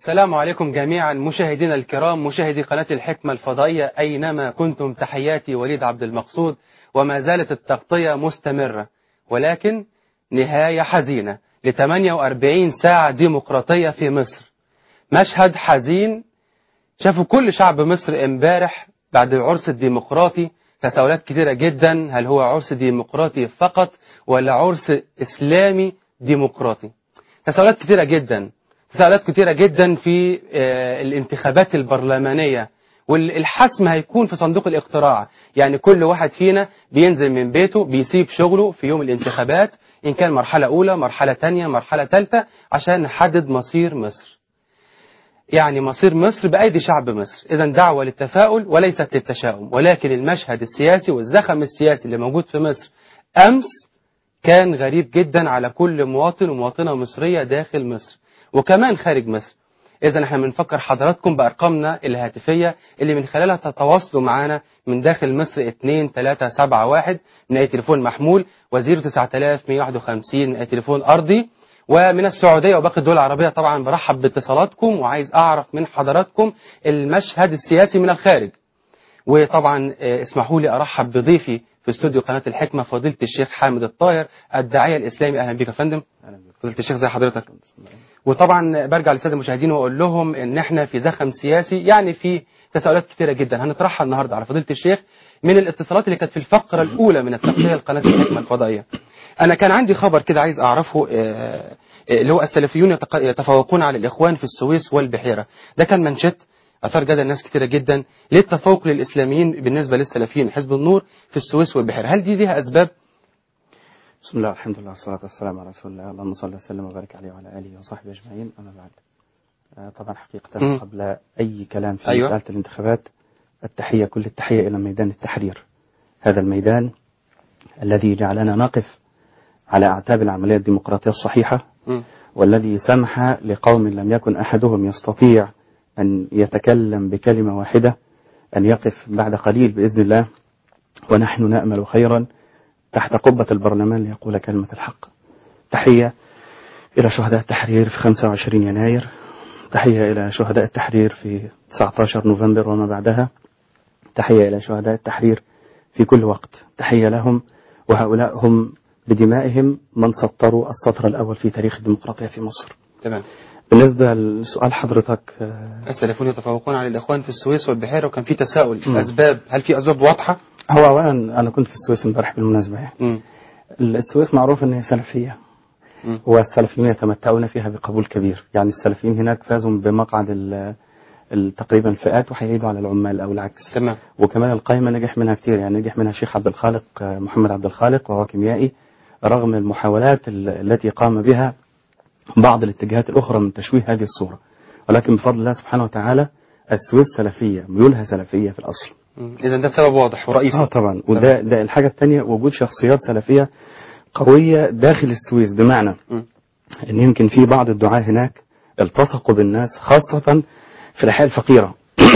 السلام عليكم جميعا مشاهدينا الكرام مشاهدي قناة الحكمة الفضائية أينما كنتم تحياتي وليد عبد المقصود وما زالت التغطية مستمرة ولكن نهاية حزينة ل 48 ساعة ديمقراطية في مصر مشهد حزين شافوا كل شعب مصر امبارح بعد العرس الديمقراطي تساؤلات كثيرة جدا هل هو عرس ديمقراطي فقط ولا عرس إسلامي ديمقراطي تساؤلات كثيرة جدا تساؤلات كثيرة جدا في آه، الانتخابات البرلمانية والحسم هيكون في صندوق الاقتراع يعني كل واحد فينا بينزل من بيته بيسيب شغله في يوم الانتخابات إن كان مرحلة أولى مرحلة تانية مرحلة ثالثة عشان نحدد مصير مصر يعني مصير مصر بأيدي شعب مصر إذا دعوة للتفاؤل وليست للتشاؤم ولكن المشهد السياسي والزخم السياسي اللي موجود في مصر أمس كان غريب جدا على كل مواطن ومواطنة مصرية داخل مصر وكمان خارج مصر إذا احنا بنفكر حضراتكم بأرقامنا الهاتفية اللي من خلالها تتواصلوا معنا من داخل مصر 2 3 7 1 من أي تليفون محمول و0 9151 من أي تليفون أرضي ومن السعودية وباقي الدول العربية طبعا برحب باتصالاتكم وعايز أعرف من حضراتكم المشهد السياسي من الخارج وطبعا آه، اسمحوا لي أرحب بضيفي في استوديو قناة الحكمة فضيلة الشيخ حامد الطاهر الداعية الإسلامي أهلا بك يا فندم فضيلة الشيخ زي حضرتك وطبعا برجع للساده المشاهدين واقول لهم ان احنا في زخم سياسي يعني في تساؤلات كثيره جدا هنطرحها النهارده على فضيله الشيخ من الاتصالات اللي كانت في الفقره الاولى من التغطيه لقناه الحكمه الفضائيه. انا كان عندي خبر كده عايز اعرفه آه، آه، اللي هو السلفيون يتق- يتفوقون على الاخوان في السويس والبحيره. ده كان منشط اثار جدل ناس كثيره جدا ليه التفوق للاسلاميين بالنسبه للسلفيين حزب النور في السويس والبحيره؟ هل دي ليها اسباب؟ بسم الله الحمد لله والصلاة والسلام على رسول الله اللهم صل وسلم وبارك عليه وعلى آله وصحبه أجمعين أما بعد آه، طبعا حقيقة مم. قبل أي كلام في أيوة. مسألة الانتخابات التحية كل التحية إلى ميدان التحرير هذا الميدان الذي جعلنا نقف على أعتاب العملية الديمقراطية الصحيحة مم. والذي سمح لقوم لم يكن أحدهم يستطيع أن يتكلم بكلمة واحدة أن يقف بعد قليل بإذن الله ونحن نأمل خيرا تحت قبة البرلمان ليقول كلمة الحق تحية إلى شهداء التحرير في 25 يناير تحية إلى شهداء التحرير في 19 نوفمبر وما بعدها تحية إلى شهداء التحرير في كل وقت تحية لهم وهؤلاء هم بدمائهم من سطروا السطر الأول في تاريخ الديمقراطية في مصر تمام بالنسبة لسؤال حضرتك آه، السلفيون يتفوقون على الاخوان في السويس والبحيره وكان في تساؤل مم. اسباب هل في اسباب واضحه؟ هو أولا أنا كنت في السويس امبارح بالمناسبة يعني. مم. السويس معروف أنها سلفية مم. والسلفيون يتمتعون فيها بقبول كبير يعني السلفيين هناك فازوا بمقعد ال- ال- تقريبا الفئات وهيعيدوا على العمال أو العكس تمام وكمان القائمة نجح منها كتير يعني نجح منها الشيخ عبد الخالق آه، محمد عبد الخالق وهو كيميائي رغم المحاولات ال- التي قام بها بعض الاتجاهات الأخرى من تشويه هذه الصورة ولكن بفضل الله سبحانه وتعالى السويس سلفية ميولها سلفية في الأصل اذا ده سبب واضح ورئيسي اه طبعا وده ده الحاجة الثانية وجود شخصيات سلفية قوية داخل السويس بمعنى مم. ان يمكن في بعض الدعاة هناك التصقوا بالناس خاصة في الأحياء الفقيرة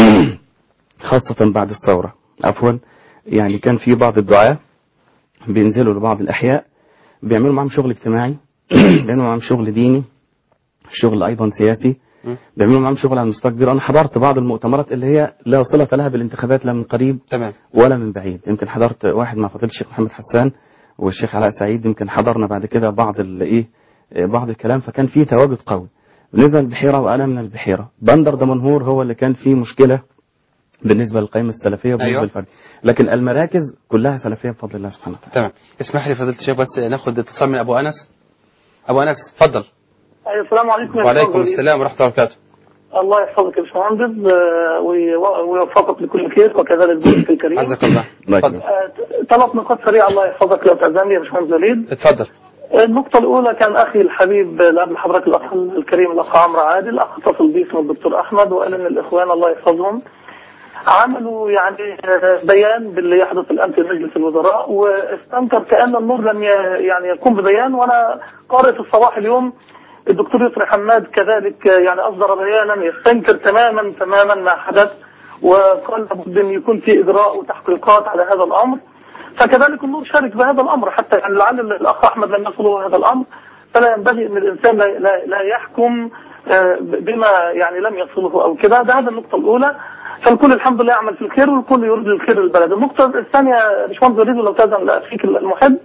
خاصة بعد الثورة عفوا يعني كان في بعض الدعاة بينزلوا لبعض الأحياء بيعملوا معاهم شغل اجتماعي بيعملوا معاهم شغل ديني شغل أيضا سياسي مم. بيعملوا معاهم شغل على مستوى كبير أنا حضرت بعض المؤتمرات اللي هي لا صلة لها بالانتخابات لا من قريب تمام ولا من بعيد يمكن حضرت واحد مع فضيلة الشيخ محمد حسان والشيخ علاء سعيد يمكن حضرنا بعد كده بعض الايه بعض الكلام فكان فيه تواجد قوي بالنسبة للبحيرة وأنا من البحيرة بندر دمنهور هو اللي كان فيه مشكلة بالنسبة للقائمة السلفية وبالنسبة أيوة. للفرد لكن المراكز كلها سلفية بفضل الله سبحانه وتعالى تمام اسمح لي فضيله الشيخ بس ناخد اتصال من ابو انس ابو انس اتفضل أيوة، السلام عليكم يا وعليكم أستاذ السلام ورحمه الله وبركاته الله يحفظك يا باشمهندس آه، وي- ويوفقك لكل خير وكذلك ضيفك الكريم عزك الله الله اتفضل يكرمك. آه، ثلاث نقاط سريعه الله يحفظك لو تأذن لي يا باشمهندس وليد اتفضل آه، النقطة الأولى كان أخي الحبيب آه، قبل حضرتك الأخ الكريم الأخ عمرو عادل أخ اتصل بي اسمه الدكتور أحمد وقال إن الإخوان الله يحفظهم عملوا يعني آه، بيان باللي يحدث الآن في مجلس الوزراء واستنكر كأن النور لم ي- يعني يقوم ببيان وأنا قارئ في الصباح اليوم الدكتور يسري حماد كذلك آه، يعني أصدر بيانا يستنكر تماما تماما ما حدث وقال لابد أن يكون في إجراء وتحقيقات على هذا الأمر فكذلك النور شارك بهذا الأمر حتى يعني لعل الأخ أحمد لم يصله هذا الأمر فلا ينبغي أن الإنسان لا, لا, لا يحكم آه، بما يعني لم يصله او كده ده هذا النقطه الاولى فالكل الحمد لله يعمل في الخير والكل يريد الخير للبلد النقطه الثانيه يا باشمهندس وليد ولو تاذن اخيك المحب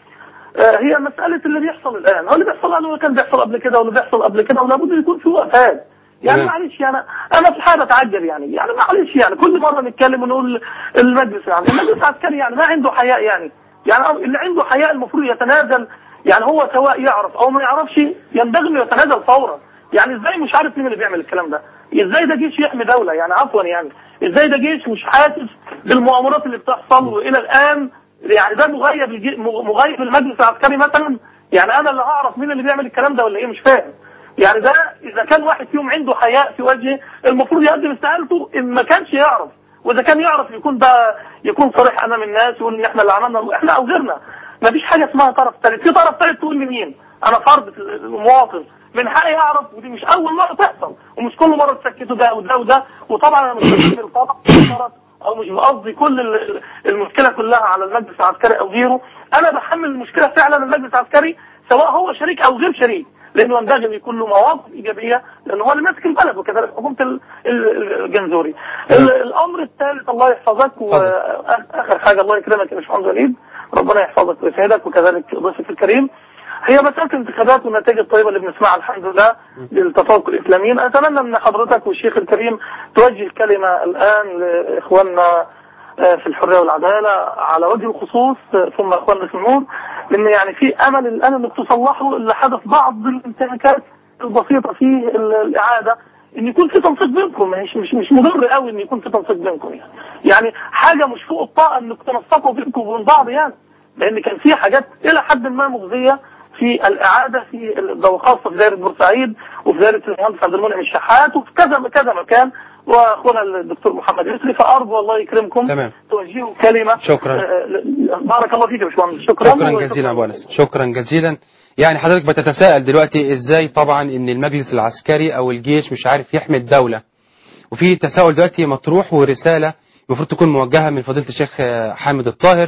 آه، هي مسألة اللي بيحصل الآن هو اللي بيحصل الآن هو كان بيحصل قبل كده واللي بيحصل قبل كده ولابد يكون في وقفات يعني نعم. معلش يعني أنا في الحقيقة بتعجب يعني يعني معلش يعني كل مرة نتكلم ونقول المجلس يعني المجلس العسكري يعني ما عنده حياء يعني يعني اللي عنده حياء المفروض يتنازل يعني هو سواء يعرف أو ما يعرفش ينبغي إنه يتنازل فورا يعني ازاي مش عارف مين اللي بيعمل الكلام ده ازاي ده جيش يحمي دولة يعني عفوا يعني ازاي ده جيش مش حاسس بالمؤامرات اللي بتحصل والى الان يعني ده مغيب الجي- مغيب المجلس العسكري مثلا يعني انا اللي هعرف مين اللي بيعمل الكلام ده ولا ايه مش فاهم يعني ده اذا كان واحد فيهم عنده حياء في وجهه المفروض يقدم استقالته ان ما كانش يعرف واذا كان يعرف يكون ده يكون صريح امام الناس يقول ان احنا اللي عملنا احنا او غيرنا ما فيش حاجه اسمها طرف ثالث في طرف ثالث تقول لمين انا فرد المواطن من حقي اعرف ودي مش اول مره تحصل ومش كل مره تسكتوا ده وده وده وطبعا انا مش بشتم الطبع او مش قصدي كل ال- المشكله كلها على المجلس العسكري او غيره انا بحمل المشكله فعلا المجلس العسكري سواء هو شريك او غير شريك لانه ينبغي ان يكون له مواقف ايجابيه لانه هو اللي ماسك البلد وكذلك حكومه ال- ال- الجنزوري ال- الامر الثالث الله يحفظك واخر حاجه الله يكرمك يا باشمهندس وليد ربنا يحفظك ويسعدك وكذلك ضيفك الكريم هي مسألة الانتخابات والنتائج الطيبة اللي بنسمعها الحمد لله للتفوق الإسلاميين أتمنى من حضرتك والشيخ الكريم توجه كلمة الآن لإخواننا آه، في الحرية والعدالة على وجه الخصوص آه، ثم إخواننا في النور لأن يعني في أمل الآن أنك تصلحوا اللي حدث بعض الانتهاكات البسيطة في ال- الإعادة ان يكون في تنسيق بينكم مش مش مش مضر قوي ان يكون في تنسيق بينكم يعني يعني حاجه مش فوق الطاقه انك تنسقوا بينكم وبين بعض يعني لان كان في حاجات الى حد ما مغزيه في الاعاده في ال- وخاصه في دائره بورسعيد وفي دائره المهندس عبد المنعم الشحات وفي كذا كذا مكان واخونا الدكتور محمد يسري فارجو الله يكرمكم تمام. توجهوا كلمه شكرا. آه، ل- بارك الله فيك يا باشمهندس شكرا شكرا جزيلا ابو انس شكرا جزيلا يعني حضرتك بتتساءل دلوقتي ازاي طبعا ان المجلس العسكري او الجيش مش عارف يحمي الدولة وفي تساؤل دلوقتي مطروح ورسالة المفروض تكون موجهة من فضيلة الشيخ آه، حامد الطاهر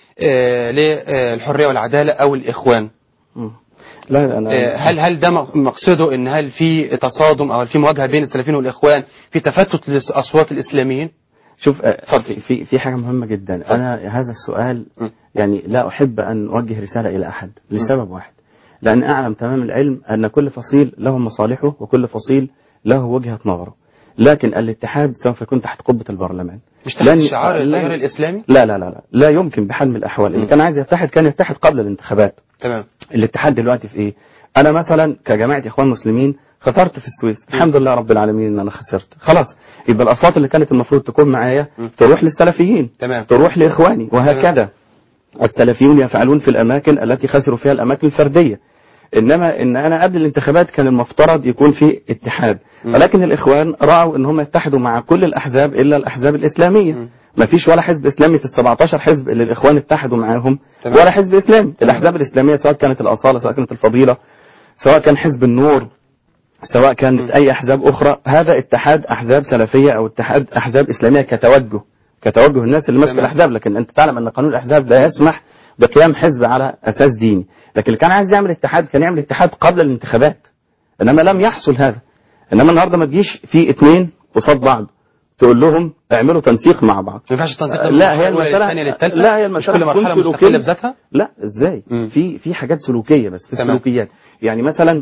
آه، للحرية والعدالة او الاخوان مم. لا انا آه، هل هل ده مق- مقصده ان هل في تصادم او هل في مواجهة بين السلفيين والاخوان في تفتت لاصوات الاسلاميين شوف آه، في في في حاجه مهمه جدا انا هذا السؤال م. يعني لا احب ان اوجه رساله الى احد لسبب واحد لان اعلم تمام العلم ان كل فصيل له مصالحه وكل فصيل له وجهه نظره لكن الاتحاد سوف يكون تحت قبه البرلمان مش تحت لن- شعار لن- التيار الاسلامي لا لا لا لا لا يمكن بحال من الاحوال اللي كان عايز يتحد كان يتحد قبل الانتخابات تمام الاتحاد دلوقتي في ايه انا مثلا كجماعه اخوان مسلمين خسرت في السويس الحمد لله رب العالمين ان انا خسرت خلاص يبقى الاصوات اللي كانت المفروض تكون معايا م. تروح للسلفيين تمام تروح لاخواني وهكذا السلفيون يفعلون في الاماكن التي خسروا فيها الاماكن الفرديه انما ان انا قبل الانتخابات كان المفترض يكون في اتحاد م. ولكن الاخوان راوا ان هم يتحدوا مع كل الاحزاب الا الاحزاب الاسلاميه م. ما فيش ولا حزب اسلامي في ال 17 حزب اللي الاخوان اتحدوا معاهم تمام. ولا حزب اسلامي الاحزاب الاسلاميه سواء كانت الاصاله سواء كانت الفضيله سواء كان حزب النور سواء كانت اي احزاب اخرى هذا اتحاد احزاب سلفيه او اتحاد احزاب اسلاميه كتوجه كتوجه الناس اللي ماسكه تمام. الاحزاب لكن انت تعلم ان قانون الاحزاب لا يسمح بقيام حزب على اساس ديني لكن اللي كان عايز يعمل اتحاد كان يعمل اتحاد قبل الانتخابات انما لم يحصل هذا انما النهارده ما تجيش في اثنين قصاد بعض تقول لهم اعملوا تنسيق مع بعض ما ينفعش التنسيق ده لا من هي الأولى المسألة للثانية للثالثة لا هي مش المسألة كل مرحلة تكون مستقلة سلوكية. بذاتها لا ازاي مم. في في حاجات سلوكيه بس في تمام. السلوكيات يعني مثلا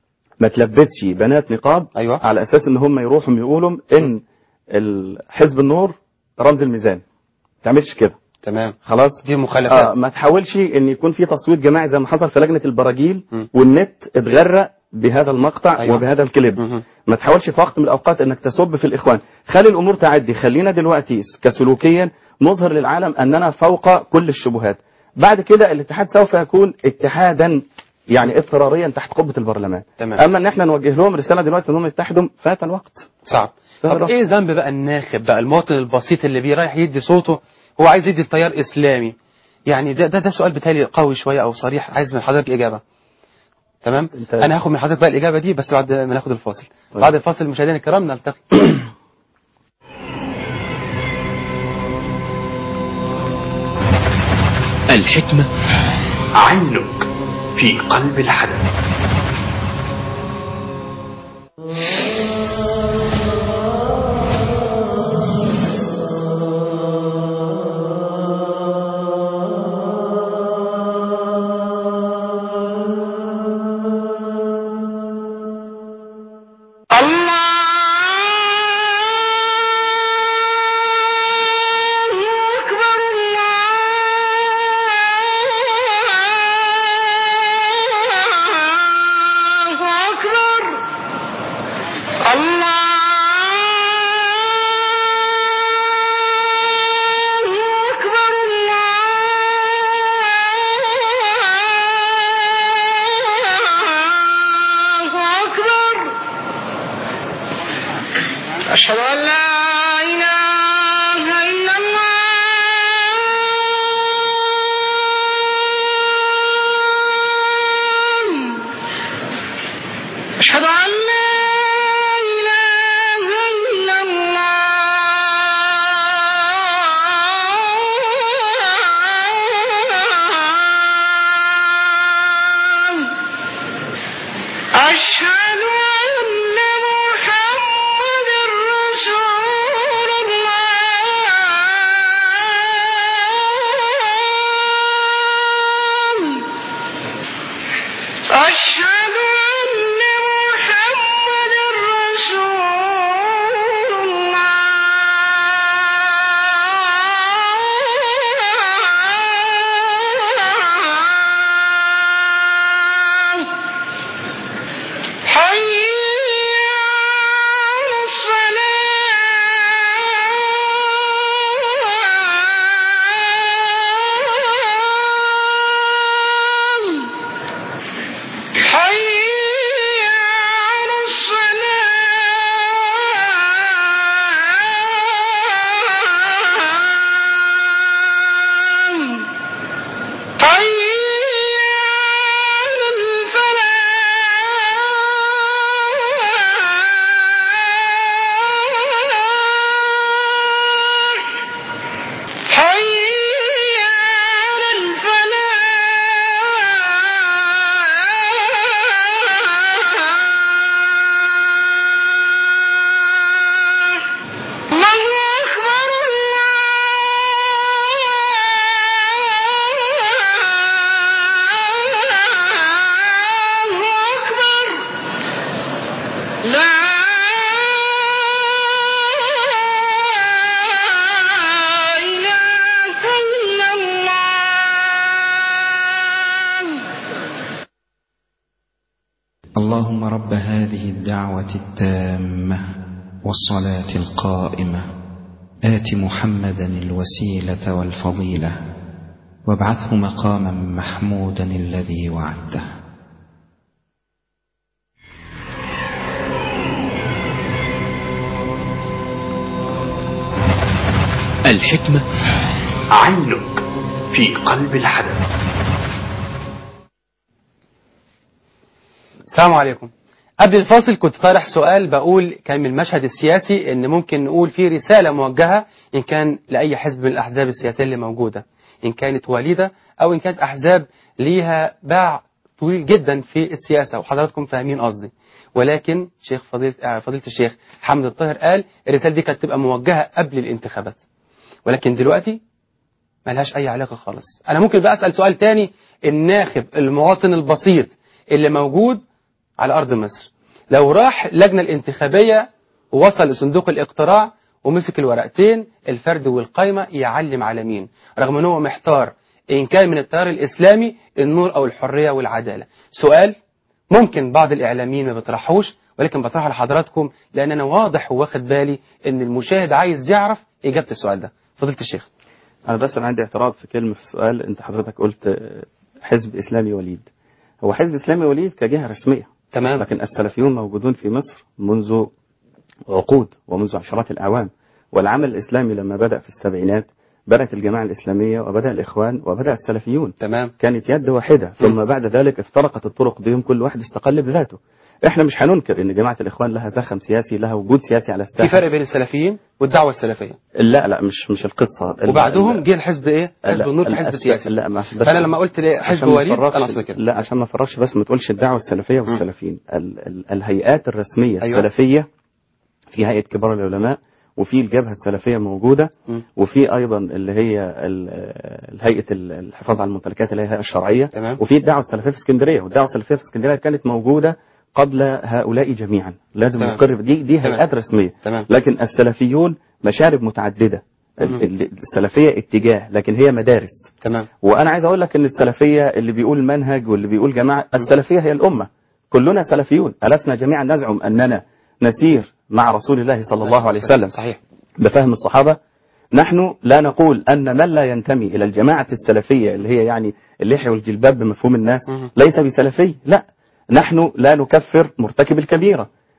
ما تلبسش بنات نقاب أيوة. على اساس ان هم يروحوا يقولوا ان ال- حزب النور رمز الميزان ما تعملش كده تمام خلاص دي مخالفات آه ما تحاولش ان يكون في تصويت جماعي زي ما حصل في لجنه البراجيل مم. والنت اتغرق بهذا المقطع أيوة. وبهذا الكليب مهم. ما تحاولش في وقت من الاوقات انك تسب في الاخوان خلي الامور تعدي خلينا دلوقتي كسلوكيا نظهر للعالم اننا فوق كل الشبهات بعد كده الاتحاد سوف يكون اتحادا يعني اضطراريا تحت قبه البرلمان تمام. اما ان احنا نوجه لهم رساله دلوقتي انهم يتحدوا فات الوقت صعب ده طب رأي. ايه ذنب بقى الناخب بقى المواطن البسيط اللي بيرايح يدي صوته هو عايز يدي التيار اسلامي يعني ده ده, ده سؤال بتالي قوي شويه او صريح عايز من حضرتك اجابه تمام انت- انا هاخد من حضرتك بقى الاجابه دي بس بعد ما ناخد الفاصل طيب. بعد الفاصل مشاهدينا الكرام نلتقي الحكمة عينك في قلب الحدث أشهد أن لا إله إلا الله أشهد أن لا إله إلا الله أشهد أن محمد رسول الله أشهد أن محمد رسول الله حي على الصلاة حي على الصلاة حي على الفلاح حي على الفلاح الله أكبر الله أكبر لا إله إلا الله اللهم رب هذه الدعوة التامة والصلاة القائمة آت محمدا الوسيلة والفضيلة وابعثه مقاما محمودا الذي وعدته الحكمة عينك في قلب الحدث السلام عليكم قبل الفاصل كنت طارح سؤال بقول كان من المشهد السياسي ان ممكن نقول فيه رسالة موجهة ان كان لأي حزب من الأحزاب السياسية اللي موجودة ان كانت والدة او ان كانت أحزاب ليها باع طويل جدا في السياسة وحضراتكم فاهمين قصدي ولكن شيخ فضيلة, آه، فضيلة الشيخ حمد الطاهر قال الرسالة دي كانت تبقى موجهة قبل الانتخابات ولكن دلوقتي ملهاش أي علاقة خالص أنا ممكن بقى أسأل سؤال تاني الناخب المواطن البسيط اللي موجود على أرض مصر لو راح اللجنة الانتخابية ووصل لصندوق الاقتراع ومسك الورقتين الفرد والقايمة يعلم على مين رغم أنه هو محتار إن كان من التيار الإسلامي النور أو الحرية والعدالة سؤال ممكن بعض الإعلاميين ما بيطرحوش ولكن بطرحه لحضراتكم لأن أنا واضح وواخد بالي إن المشاهد عايز يعرف إجابة السؤال ده فضيلة الشيخ أنا بس أنا عندي اعتراض في كلمة في السؤال أنت حضرتك قلت آه، حزب إسلامي وليد هو حزب إسلامي وليد كجهة رسمية تمام لكن السلفيون موجودون في مصر منذ عقود ومنذ عشرات الأعوام والعمل الإسلامي لما بدأ في السبعينات بدأت الجماعة الإسلامية وبدأ الإخوان وبدأ السلفيون تمام كانت يد واحدة ثم بعد ذلك افترقت الطرق بهم كل واحد استقل بذاته احنا مش هننكر ان جماعة الإخوان لها زخم سياسي لها وجود سياسي على في الساحة فرق بين السلفيين والدعوة السلفية لا لا مش مش القصة ال- وبعدهم ال- جه الحزب ايه حزب لا، النور في لا، حزب الس- سياسي لا مش بس فانا لما قلت ليه حزب عشان ما وليد نفرقش- انا اقصد كده لا عشان ما نفرقش بس ما تقولش الدعوة السلفية والسلفيين ال ال الهيئات الرسمية أيوة. السلفية في هيئة كبار العلماء وفي الجبهة السلفية موجودة مم. وفي أيضا اللي هي ال- ال- هيئة ال- الحفاظ على الممتلكات اللي هي الهيئة الشرعية تمام. وفي الدعوة السلفية في اسكندرية والدعوة السلفية في اسكندرية كانت موجودة قبل هؤلاء جميعا لازم تمام. نقر دي دي تمام. هيئات رسمية تمام لكن السلفيون مشارب متعددة ال- مم. ال- السلفية اتجاه لكن هي مدارس تمام وانا عايز اقول لك ان السلفيه اللي بيقول منهج واللي بيقول جماعه السلفيه هي الامه كلنا سلفيون ألسنا جميعا نزعم اننا نسير مع رسول الله صلى الله عليه وسلم صحيح بفهم الصحابه نحن لا نقول ان من لا ينتمي الى الجماعه السلفيه اللي هي يعني اللحيه والجلباب بمفهوم الناس مم. ليس بسلفي لا نحن لا نكفر مرتكب الكبيره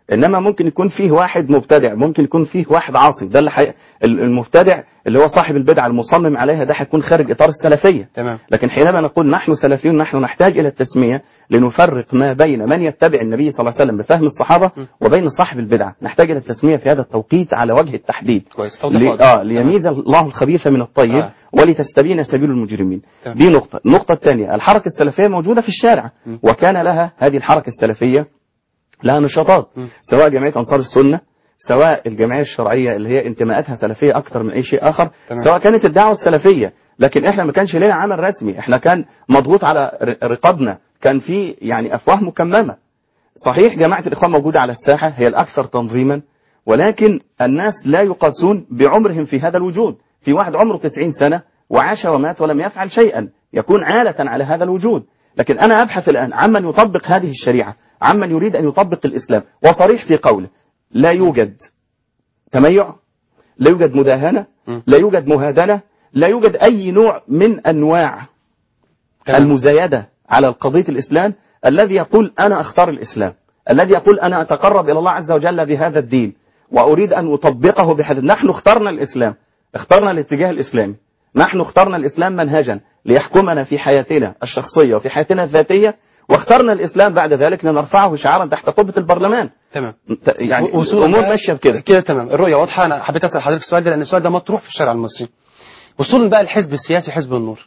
انما ممكن يكون فيه واحد مبتدع ممكن يكون فيه واحد عاصي ده اللي حي... ال- المبتدع اللي هو صاحب البدعه المصمم عليها ده هيكون خارج اطار السلفيه تمام لكن حينما نقول نحن سلفيون نحن نحتاج الى التسميه لنفرق ما بين من يتبع النبي صلى الله عليه وسلم بفهم الصحابه وبين صاحب البدعه نحتاج الى التسميه في هذا التوقيت على وجه التحديد كويس توضيح لي... واضح. اه ليميز الله الخبيث من الطيب آه. ولتستبين سبيل المجرمين تمام. دي نقطه النقطه الثانيه الحركه السلفيه موجوده في الشارع وكان لها هذه الحركه السلفيه لها نشاطات سواء جمعيه انصار السنه سواء الجمعيه الشرعيه اللي هي انتماءاتها سلفيه اكثر من اي شيء اخر تمام. سواء كانت الدعوه السلفيه لكن احنا ما كانش لنا عمل رسمي احنا كان مضغوط على ر- رقابنا كان في يعني افواه مكممه صحيح جماعه الاخوان موجوده على الساحه هي الاكثر تنظيما ولكن الناس لا يقاسون بعمرهم في هذا الوجود في واحد عمره 90 سنه وعاش ومات ولم يفعل شيئا يكون عالة على هذا الوجود لكن أنا أبحث الآن عمن يطبق هذه الشريعة عمن يريد أن يطبق الإسلام وصريح في قوله لا يوجد تميع لا يوجد مداهنة لا يوجد مهادنة لا يوجد أي نوع من أنواع تمام. المزايدة على قضية الإسلام الذي يقول أنا أختار الإسلام الذي يقول أنا أتقرب إلى الله عز وجل بهذا الدين وأريد أن أطبقه بحد نحن اخترنا الإسلام اخترنا الاتجاه الإسلامي نحن اخترنا الإسلام منهجا ليحكمنا في حياتنا الشخصية وفي حياتنا الذاتية واخترنا الإسلام بعد ذلك لنرفعه شعارا تحت قبة البرلمان تمام يعني وصولا الأمور بقى- ماشية بكده كده تمام الرؤية واضحة أنا حبيت أسأل حضرتك السؤال ده لأن السؤال ده مطروح في الشارع المصري وصولا بقى الحزب السياسي حزب النور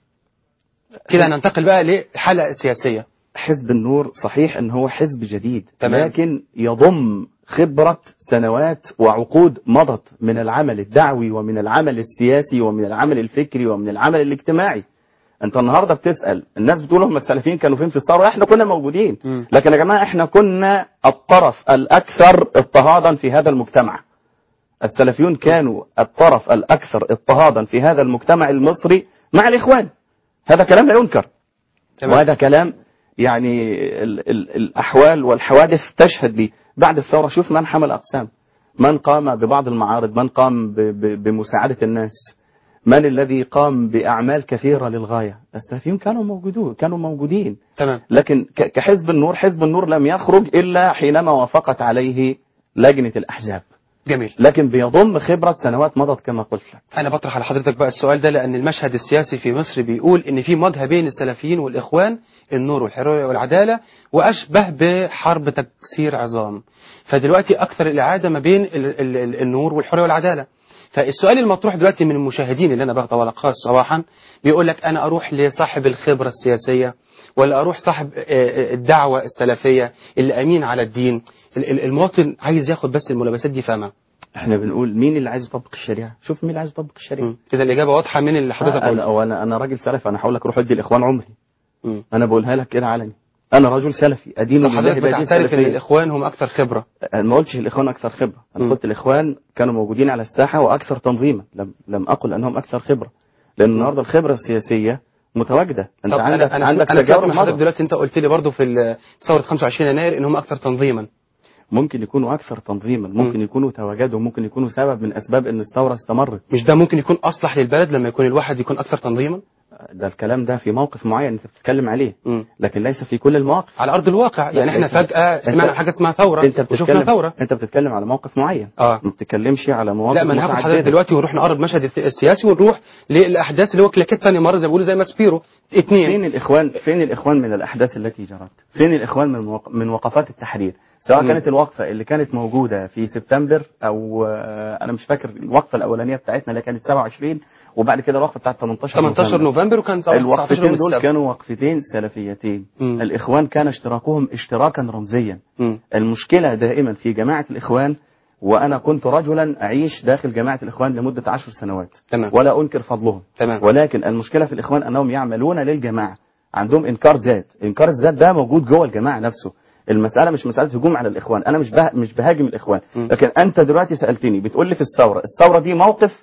كده ننتقل بقى للحلقة السياسية حزب النور صحيح ان هو حزب جديد تمام. لكن يضم خبرة سنوات وعقود مضت من العمل الدعوي ومن العمل السياسي ومن العمل الفكري ومن العمل الاجتماعي انت النهارده بتسال الناس بتقول هم السلفيين كانوا فين في الثوره احنا كنا موجودين مم. لكن يا جماعه احنا كنا الطرف الاكثر اضطهادا في هذا المجتمع السلفيون كانوا الطرف الاكثر اضطهادا في هذا المجتمع المصري مع الاخوان هذا كلام لا ينكر تمام. وهذا كلام يعني ال ال الأحوال والحوادث تشهد به بعد الثورة شوف من حمل أقسام من قام ببعض المعارض من قام ب ب بمساعدة الناس من الذي قام بأعمال كثيرة للغاية السلفيون كانوا موجودون كانوا موجودين تمام لكن ك- كحزب النور حزب النور لم يخرج إلا حينما وافقت عليه لجنة الأحزاب جميل لكن بيضم خبرة سنوات مضت كما قلت لك أنا بطرح على حضرتك بقى السؤال ده لأن المشهد السياسي في مصر بيقول إن في مواجهة بين السلفيين والإخوان النور والحرية والعدالة وأشبه بحرب تكسير عظام فدلوقتي أكثر الإعادة ما بين ال ال ال النور والحرية والعدالة فالسؤال المطروح دلوقتي من المشاهدين اللي أنا باخده على خاص صباحا بيقول لك أنا أروح لصاحب الخبرة السياسية ولا أروح صاحب آه، آه، الدعوة السلفية اللي أمين على الدين ال- ال- المواطن عايز ياخد بس الملابسات دي فاهمة احنا بنقول مين اللي عايز يطبق الشريعة شوف مين اللي عايز يطبق الشريعة إذا الإجابة واضحة من اللي حضرتك انا قلته وانا انا راجل سلفي انا هقول لك روح ادي الاخوان عمري مم. انا بقولها لك كده علني انا رجل سلفي ادين طب لله حضرتك بهذه بتعترف ان السلفيه الاخوان هم اكثر خبره انا ما قلتش الاخوان اكثر خبره انا مم. قلت الاخوان كانوا موجودين على الساحه واكثر تنظيما لم لم اقل انهم اكثر خبره لان النهارده الخبره السياسيه متواجده انت طب عندك انا انا عندك انا سمعت تجارب من حضرتك مضت. دلوقتي انت قلت لي برضه في ال- ثوره 25 يناير ان هم اكثر تنظيما ممكن يكونوا اكثر تنظيما ممكن يكونوا تواجدوا ممكن يكونوا سبب من اسباب ان الثوره استمرت مش ده ممكن يكون اصلح للبلد لما يكون الواحد يكون اكثر تنظيما ده الكلام ده في موقف معين انت بتتكلم عليه مم. لكن ليس في كل المواقف على ارض الواقع يعني احنا أنت- فجاه سمعنا أنت- حاجه اسمها ثوره انت وشفنا بتتكلم ثوره انت بتتكلم على موقف معين اه ما بتتكلمش على مواقف لا ما انا هاخد حضرتك متعددة. دلوقتي ونروح نقرب مشهد الث- السياسي ونروح للاحداث اللي هو كلاكيت تاني مره زي ما بيقولوا زي ماسبيرو اثنين فين الاخوان فين الاخوان من الاحداث التي جرت فين الاخوان من موق... من وقفات التحرير سواء مم. كانت الوقفه اللي كانت موجوده في سبتمبر او آه، انا مش فاكر الوقفه الاولانيه بتاعتنا اللي كانت 27 وبعد كده الوقفه بتاعت 18 18 نوفمبر وكان 19 الوقفتين يوم دول السبت. كانوا وقفتين سلفيتين مم. الاخوان كان اشتراكهم اشتراكا رمزيا مم. المشكله دائما في جماعه الاخوان وانا كنت رجلا اعيش داخل جماعه الاخوان لمده عشر سنوات تمام. ولا انكر فضلهم تمام. ولكن المشكله في الاخوان انهم يعملون للجماعه عندهم انكار ذات انكار الذات ده موجود جوه الجماعه نفسه المساله مش مساله هجوم على الاخوان انا مش به... مش بهاجم الاخوان م. لكن انت دلوقتي سالتني بتقول لي في الثوره الثوره دي موقف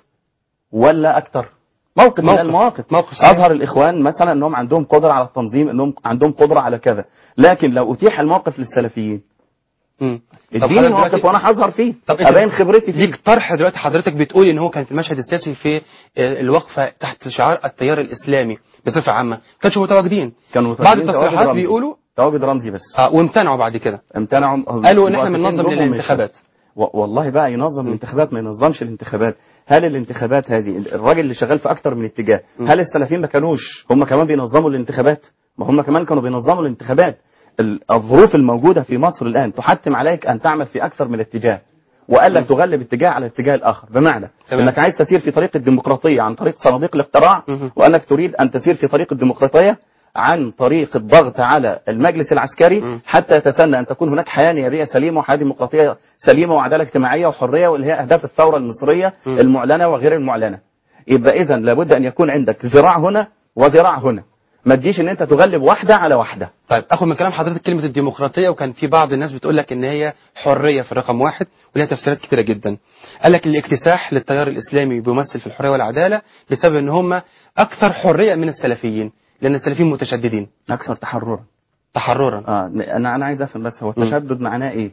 ولا اكتر موقف, موقف. من المواقف موقف صحيح. اظهر الاخوان مثلا انهم عندهم قدره على التنظيم انهم عندهم قدره على كذا لكن لو اتيح الموقف للسلفيين مم. طب اديني حضرتك موقف دلوقتي- وانا هظهر فيه طب انت ابين خبرتي فيه ليك طرح دلوقتي حضرتك بتقول ان هو كان في المشهد السياسي في آه، الوقفه تحت شعار التيار الاسلامي بصفه عامه كانش متواجدين كانوا بعض متواجدين تواجد التصريحات رمزي. بيقولوا تواجد رمزي بس اه وامتنعوا بعد كده امتنعوا قالوا ان احنا مؤسسين بننظم جروبهم للانتخابات و- والله بقى ينظم الانتخابات ما ينظمش الانتخابات هل الانتخابات هذه الراجل اللي شغال في اكتر من اتجاه هل السلفيين ما كانوش هم كمان بينظموا الانتخابات ما هم كمان كانوا بينظموا الانتخابات ال- الظروف الموجوده في مصر الان تحتم عليك ان تعمل في اكثر من اتجاه والا تغلب اتجاه على الاتجاه الاخر بمعنى تمام. انك عايز تسير في طريق الديمقراطيه عن طريق صناديق الاقتراع مهم. وانك تريد ان تسير في طريق الديمقراطيه عن طريق الضغط على المجلس العسكري مم. حتى يتسنى ان تكون هناك حياه نيابيه سليمه وحياه ديمقراطيه سليمه وعداله اجتماعيه وحريه واللي هي اهداف الثوره المصريه مم. المعلنه وغير المعلنه. يبقى اذا لابد ان يكون عندك ذراع هنا وذراع هنا. ما تجيش ان انت تغلب واحده على واحده. طيب اخد من كلام حضرتك كلمه الديمقراطيه وكان في بعض الناس بتقول لك ان هي حريه في الرقم واحد وليها تفسيرات كتيره جدا قال لك الاكتساح للتيار الاسلامي بيمثل في الحريه والعداله بسبب ان هم اكثر حريه من السلفيين لان السلفيين متشددين اكثر تحررا. تحررا اه انا انا عايز افهم بس هو التشدد معناه ايه؟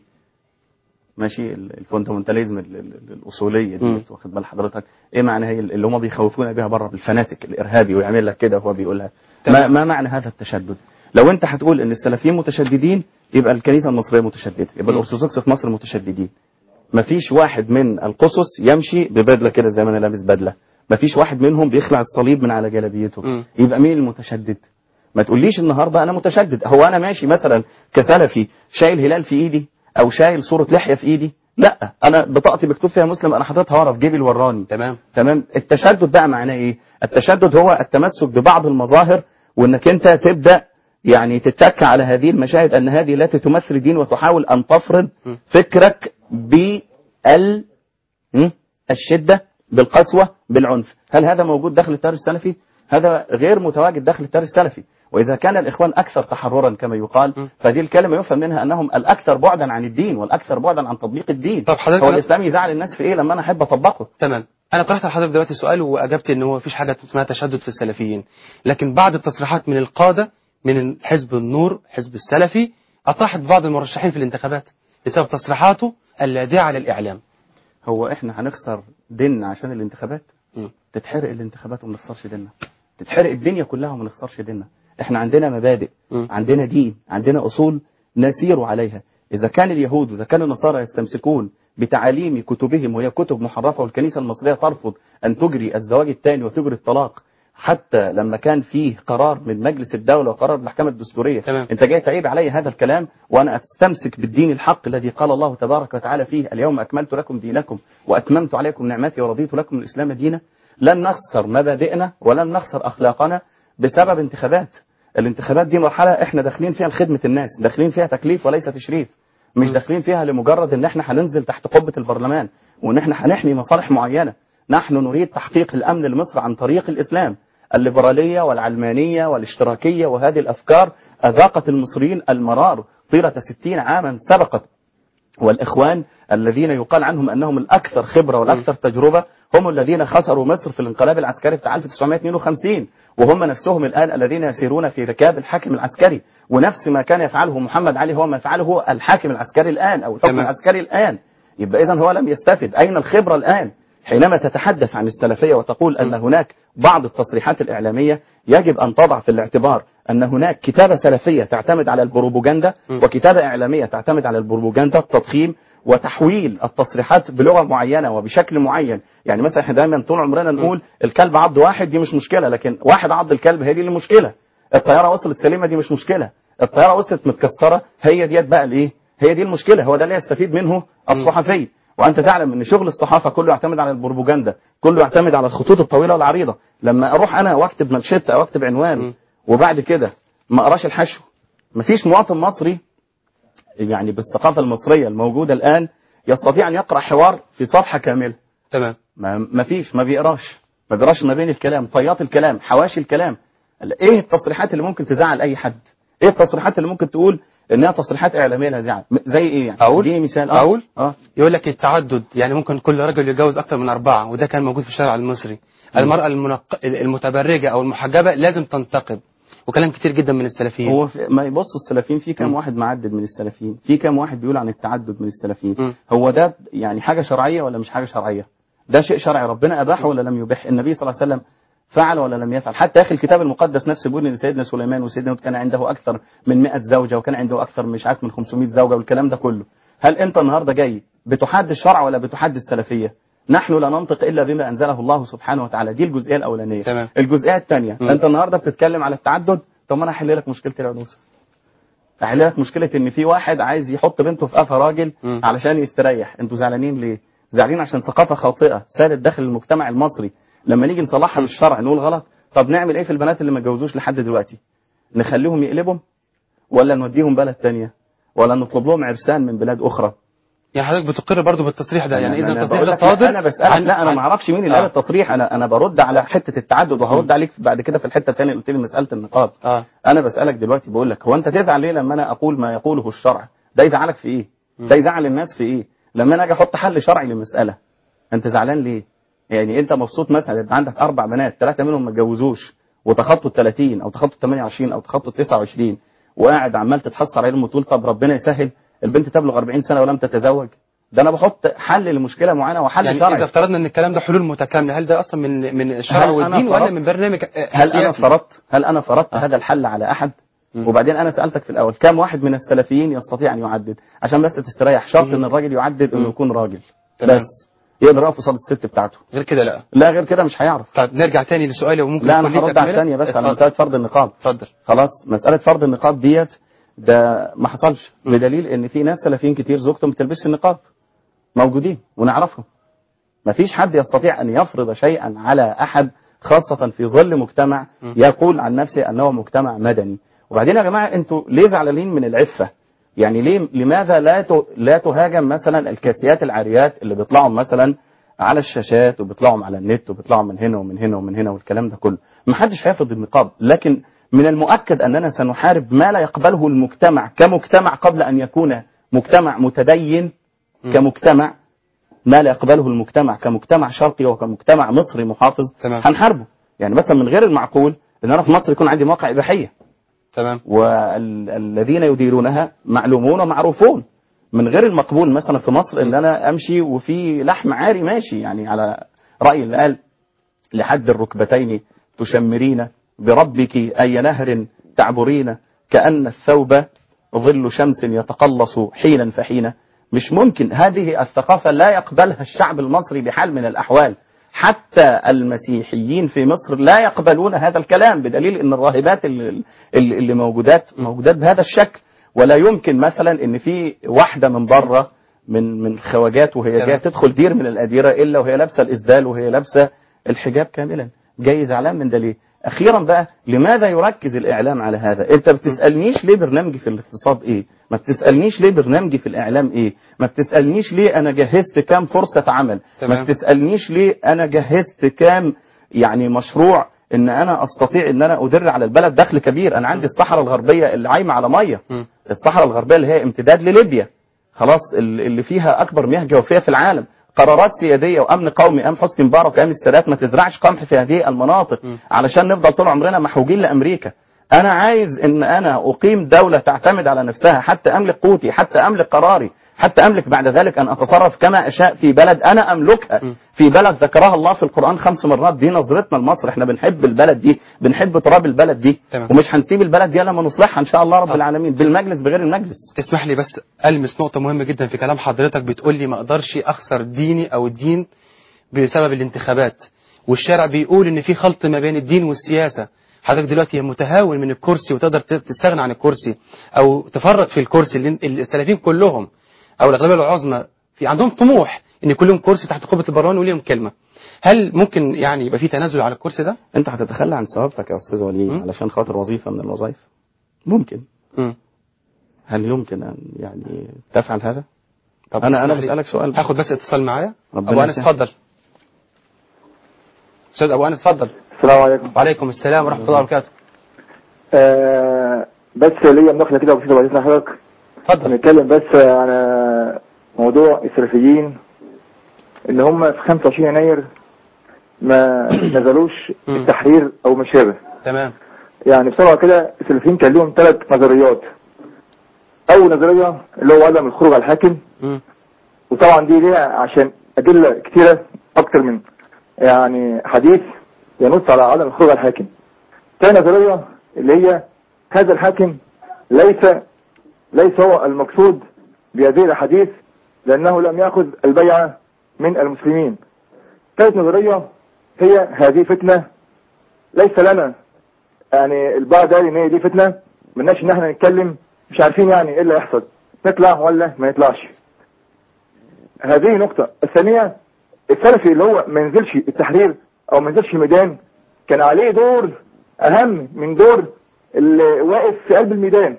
ماشي ال- الفوندامنتاليزم ال- ال- الاصوليه مم. دي واخد بال حضرتك ايه معنى هي اللي هم بيخوفونا بيها بره بالفناتك الارهابي ويعمل لك كده وهو بيقولها ما, تمام. ما معنى هذا التشدد؟ لو انت هتقول ان السلفيين متشددين يبقى الكنيسه المصريه متشدده يبقى مم. الارثوذكس في مصر متشددين مفيش واحد من القصص يمشي ببدله كده زي ما انا لابس بدله مفيش واحد منهم بيخلع الصليب من على جلابيته مم. يبقى مين المتشدد ما تقوليش النهارده انا متشدد هو انا ماشي مثلا كسلفي شايل هلال في ايدي او شايل صوره لحيه في ايدي لا انا بطاقتي مكتوب فيها مسلم انا حاططها ورا في جيبي الوراني تمام تمام التشدد بقى معناه ايه التشدد هو التمسك ببعض المظاهر وانك انت تبدا يعني تتك على هذه المشاهد ان هذه التي تمثل دين وتحاول ان تفرض م. فكرك بال م? الشده بالقسوه بالعنف هل هذا موجود داخل التيار السلفي هذا غير متواجد داخل التيار السلفي واذا كان الاخوان اكثر تحررا كما يقال م. فهذه الكلمه يفهم منها انهم الاكثر بعدا عن الدين والاكثر بعدا عن تطبيق الدين طب حضرتك هو أنا- الاسلام يزعل الناس في ايه لما انا احب اطبقه تمام انا طرحت لحضرتك دلوقتي سؤال واجبت ان هو مفيش حاجه اسمها تشدد في السلفيين لكن بعد التصريحات من القاده من حزب النور حزب السلفي اطاحت بعض المرشحين في الانتخابات بسبب تصريحاته اللاذعه للاعلام هو احنا هنخسر ديننا عشان الانتخابات م. تتحرق الانتخابات وما نخسرش ديننا تتحرق الدنيا كلها وما نخسرش ديننا احنا عندنا مبادئ م. عندنا دين عندنا اصول نسير عليها اذا كان اليهود واذا كان النصارى يستمسكون بتعاليم كتبهم وهي كتب محرفه والكنيسه المصريه ترفض ان تجري الزواج الثاني وتجري الطلاق حتى لما كان فيه قرار من مجلس الدوله وقرار المحكمه الدستوريه تمام. انت جاي تعيب علي هذا الكلام وانا استمسك بالدين الحق الذي قال الله تبارك وتعالى فيه اليوم اكملت لكم دينكم واتممت عليكم نعمتي ورضيت لكم الاسلام دينا لن نخسر مبادئنا ولن نخسر اخلاقنا بسبب انتخابات الانتخابات دي مرحله احنا داخلين فيها لخدمه الناس داخلين فيها تكليف وليس تشريف مش داخلين فيها لمجرد ان احنا هننزل تحت قبه البرلمان وان احنا هنحمي مصالح معينه نحن نريد تحقيق الامن لمصر عن طريق الاسلام الليبراليه والعلمانيه والاشتراكيه وهذه الافكار اذاقت المصريين المرار طيله 60 عاما سبقت والإخوان الذين يقال عنهم أنهم الأكثر خبرة والأكثر تجربة هم الذين خسروا مصر في الانقلاب العسكري بتاع 1952 وهم نفسهم الآن الذين يسيرون في ركاب الحاكم العسكري ونفس ما كان يفعله محمد علي هو ما يفعله الحاكم العسكري الآن أو الحكم تمام. العسكري الآن يبقى إذا هو لم يستفد أين الخبرة الآن حينما تتحدث عن السلفية وتقول أن هناك بعض التصريحات الإعلامية يجب أن تضع في الاعتبار أن هناك كتابة سلفية تعتمد على البروبوجندا وكتابة إعلامية تعتمد على البروبوجندا التضخيم وتحويل التصريحات بلغة معينة وبشكل معين يعني مثلا احنا دايما طول عمرنا نقول الكلب عض واحد دي مش مشكلة لكن واحد عض الكلب هي دي اللي مشكلة الطيارة وصلت سليمة دي مش مشكلة الطيارة وصلت متكسرة هي ديت بقى الايه هي دي المشكلة هو ده اللي يستفيد منه الصحفي وانت تعلم ان شغل الصحافه كله يعتمد على البروبوجندا كله يعتمد على الخطوط الطويله والعريضه لما اروح انا واكتب منشط او اكتب عنوان وبعد كده ما اقراش الحشو مفيش مواطن مصري يعني بالثقافه المصريه الموجوده الان يستطيع ان يقرا حوار في صفحه كامله تمام ما ما فيش ما بيقراش ما بيقراش ما بين الكلام طيات الكلام حواشي الكلام ايه التصريحات اللي ممكن تزعل اي حد ايه التصريحات اللي ممكن تقول انها تصريحات اعلاميه لاذعه زي ايه يعني أقول؟ اديني مثال آه. أقول؟ اه يقول لك التعدد يعني ممكن كل رجل يتجوز اكثر من اربعه وده كان موجود في الشارع المصري المراه المنق... المتبرجه او المحجبه لازم تنتقب وكلام كتير جدا من السلفيين هو في ما يبص السلفيين في كام واحد معدد من السلفيين في كام واحد بيقول عن التعدد من السلفيين م. هو ده يعني حاجه شرعيه ولا مش حاجه شرعيه ده شيء شرعي ربنا اباحه ولا لم يبح النبي صلى الله عليه وسلم فعل ولا لم يفعل حتى يا اخي الكتاب المقدس نفسه بيقول ان سيدنا سليمان وسيدنا داود كان عنده اكثر من 100 زوجه وكان عنده اكثر مش عارف من 500 زوجه والكلام ده كله هل انت النهارده جاي بتحد الشرع ولا بتحد السلفيه نحن لا ننطق الا بما انزله الله سبحانه وتعالى دي الجزئيه الاولانيه تمام. الجزئيه الثانيه مم. انت النهارده بتتكلم على التعدد طب ما انا احل لك مشكله العنوسه احل لك مشكله ان في واحد عايز يحط بنته في قفا راجل مم. علشان يستريح انتوا زعلانين ليه زعلانين عشان ثقافه خاطئه سادت داخل المجتمع المصري لما نيجي نصلحها بالشرع نقول غلط طب نعمل ايه في البنات اللي ما اتجوزوش لحد دلوقتي نخليهم يقلبهم ولا نوديهم بلد تانية ولا نطلب لهم عرسان من بلاد اخرى يعني حضرتك بتقر برضو بالتصريح ده يعني أنا- اذا أنا التصريح بقول ده لك لا، صادر انا بسالك عن- لا انا عن- ما اعرفش مين اللي آه. قال التصريح انا انا برد على حته التعدد وهرد عليك بعد كده في الحته الثانيه اللي قلت لي مساله النقاب اه انا بسالك دلوقتي بقول لك هو انت تزعل ليه لما انا اقول ما يقوله الشرع ده يزعلك في ايه ده يزعل الناس في ايه لما انا اجي احط حل شرعي لمساله انت زعلان ليه يعني انت مبسوط مثلا يبقى عندك اربع بنات ثلاثه منهم ما اتجوزوش وتخطوا ال 30 او تخطوا ال 28 او تخطوا ال 29 وقاعد عمال تتحسر عليهم وتقول طب ربنا يسهل البنت تبلغ 40 سنه ولم تتزوج ده انا بحط حل لمشكله معينه وحل يعني شرعي اذا افترضنا ان الكلام ده حلول متكامله هل ده اصلا من من الشرع هل أنا والدين ولا فرضت- من برنامج آه، هل انا سياسي؟ فرضت هل انا فرضت هذا الحل على احد مم. وبعدين انا سالتك في الاول كم واحد من السلفيين يستطيع ان يعدد عشان بس تستريح شرط ان الراجل يعدد انه مم. يكون راجل تمام. بس يقدر يقف قصاد الست بتاعته غير كده لا لا غير كده مش هيعرف طيب نرجع تاني لسؤالي وممكن لا يكون انا ليه هرد على تكملة. الثانيه بس على اتفضل. مساله فرض النقاب اتفضل خلاص مساله فرض النقاب ديت ده ما حصلش مم. بدليل ان في ناس سلفيين كتير زوجتهم ما بتلبسش النقاب موجودين ونعرفهم ما فيش حد يستطيع ان يفرض شيئا على احد خاصه في ظل مجتمع مم. يقول عن نفسه انه مجتمع مدني وبعدين يا جماعه انتوا ليه زعلانين من العفه يعني ليه لماذا لا ت- لا تهاجم مثلا الكاسيات العاريات اللي بيطلعوا مثلا على الشاشات وبيطلعوا على النت وبيطلعوا من هنا ومن هنا ومن هنا والكلام ده كله ما حدش هيفرض النقاب لكن من المؤكد اننا سنحارب ما لا يقبله المجتمع كمجتمع قبل ان يكون مجتمع متدين مم. كمجتمع ما لا يقبله المجتمع كمجتمع شرقي وكمجتمع مصري محافظ تمام. هنحاربه يعني مثلا من غير المعقول ان انا في مصر يكون عندي مواقع اباحيه تمام والذين يديرونها معلومون ومعروفون من غير المقبول مثلا في مصر ان انا امشي وفي لحم عاري ماشي يعني على راي اللي قال لحد الركبتين تشمرين بربك اي نهر تعبرين كان الثوب ظل شمس يتقلص حينا فحينا مش ممكن هذه الثقافه لا يقبلها الشعب المصري بحال من الاحوال حتى المسيحيين في مصر لا يقبلون هذا الكلام بدليل ان الراهبات اللي, اللي موجودات موجودات بهذا الشكل ولا يمكن مثلا ان في واحده من بره من من خواجات وهي تمام. جايه تدخل دير من الاديره الا وهي لابسه الاسدال وهي لابسه الحجاب كاملا جاي زعلان من ده ليه اخيرا بقى لماذا يركز الاعلام على هذا انت بتسالنيش ليه برنامجي في الاقتصاد ايه ما بتسالنيش ليه برنامجي في الاعلام ايه ما بتسالنيش ليه انا جهزت كام فرصه عمل تمام. ما بتسالنيش ليه انا جهزت كام يعني مشروع ان انا استطيع ان انا ادر على البلد دخل كبير انا عندي الصحراء الغربيه اللي عايمه على ميه مم. الصحراء الغربيه اللي هي امتداد لليبيا خلاص ال- اللي فيها اكبر مياه جوفيه في العالم قرارات سياديه وامن قومي ام حسني مبارك وام السادات ما تزرعش قمح في هذه المناطق م. علشان نفضل طول عمرنا محوجين لامريكا انا عايز ان انا اقيم دوله تعتمد على نفسها حتى املك قوتي حتى املك قراري حتى املك بعد ذلك ان اتصرف كما اشاء في بلد انا املكها م. في بلد ذكرها الله في القران خمس مرات دي نظرتنا لمصر احنا بنحب البلد دي بنحب تراب البلد دي تمام. ومش هنسيب البلد دي لما نصلحها ان شاء الله رب طب. العالمين بالمجلس بغير المجلس اسمح لي بس ألمس نقطة مهمة جدا في كلام حضرتك بتقول لي ما أقدرش أخسر ديني أو الدين بسبب الانتخابات والشارع بيقول إن في خلط ما بين الدين والسياسة حضرتك دلوقتي متهاون من الكرسي وتقدر ت- تستغنى عن الكرسي أو تفرط في الكرسي اللي اللي السلفيين كلهم أو الأغلبية العظمى في عندهم طموح إن كلهم كرسي تحت قبة البرلمان وليهم كلمة هل ممكن يعني يبقى في تنازل على الكرسي ده؟ انت هتتخلى عن ثوابتك يا استاذ وليد م? علشان خاطر وظيفه من الوظائف ممكن مم. هل يمكن ان يعني تفعل هذا طب انا انا اسمح لي. بسالك سؤال هاخد بس اتصال معايا ربنا أبو أنس يسهل. اتفضل أستاذ أبو أنس اتفضل السلام عليكم وعليكم السلام ورحمة الله وبركاته آه بس ليا مداخله كده بسيطه بعد إذن حضرتك اتفضل نتكلم بس عن موضوع السلفيين ان هم في 25 يناير ما نزلوش مم. التحرير او ما شابه تمام يعني بسرعه كده السلفيين كان لهم ثلاث نظريات اول نظريه اللي هو عدم الخروج على الحاكم مم. وطبعا دي ليها عشان ادله كتيره اكتر من يعني حديث ينص على عدم الخروج على الحاكم ثاني نظرية اللي هي هذا الحاكم ليس ليس هو المقصود بهذه الأحاديث لأنه لم يأخذ البيعة من المسلمين ثالث نظرية هي هذه فتنة ليس لنا يعني البعض قال ان هي دي فتنة ملناش ان احنا نتكلم مش عارفين يعني ايه اللي هيحصل نطلع ولا ما يطلعش هذه نقطة الثانية السلفي اللي هو ما ينزلش التحرير او ما ينزلش الميدان كان عليه دور اهم من دور اللي واقف في قلب الميدان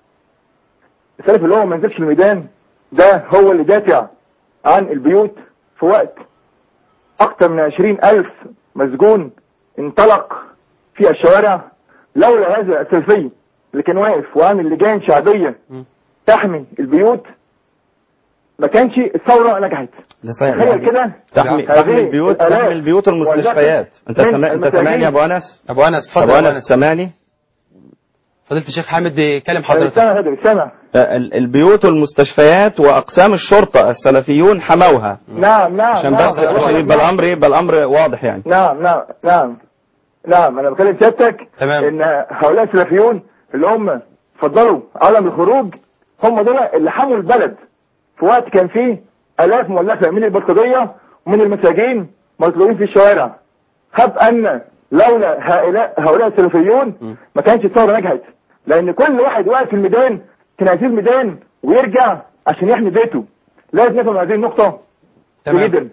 السلفي اللي هو ما ينزلش الميدان ده هو اللي دافع عن البيوت في وقت اكتر من عشرين الف مسجون انطلق في الشوارع لولا هذا السلفي اللي كان واقف وعامل لجان شعبية تحمي البيوت ما كانش الثورة نجحت ده صحيح تخيل كده تحمي هذه تحمي البيوت الآلاف تحمي البيوت والمستشفيات انت من سمع انت المساجين. سامعني يا ابو انس ابو انس ابو اتفضل يا ابو انس انس سامعني فضيله الشيخ حامد بيكلم حضرتك سامع هذا سامع ال- البيوت والمستشفيات واقسام الشرطه السلفيون حموها نعم نعم عشان نعم بس عشان يبقى الامر يبقى الامر واضح يعني نعم نعم نعم نعم انا بكلم سيادتك تمام. ان هؤلاء السلفيون اللي هم فضلوا عدم الخروج هم دول اللي حموا البلد في وقت كان فيه الاف مؤلفه من البلطجيه ومن المساجين مطلوبين في الشوارع هب ان لولا هؤلاء هؤلاء السلفيون ما كانش الثوره نجحت لان كل واحد واقف في الميدان كان هيسيب الميدان ويرجع عشان يحمي بيته لازم نفهم هذه النقطه تمام. جدا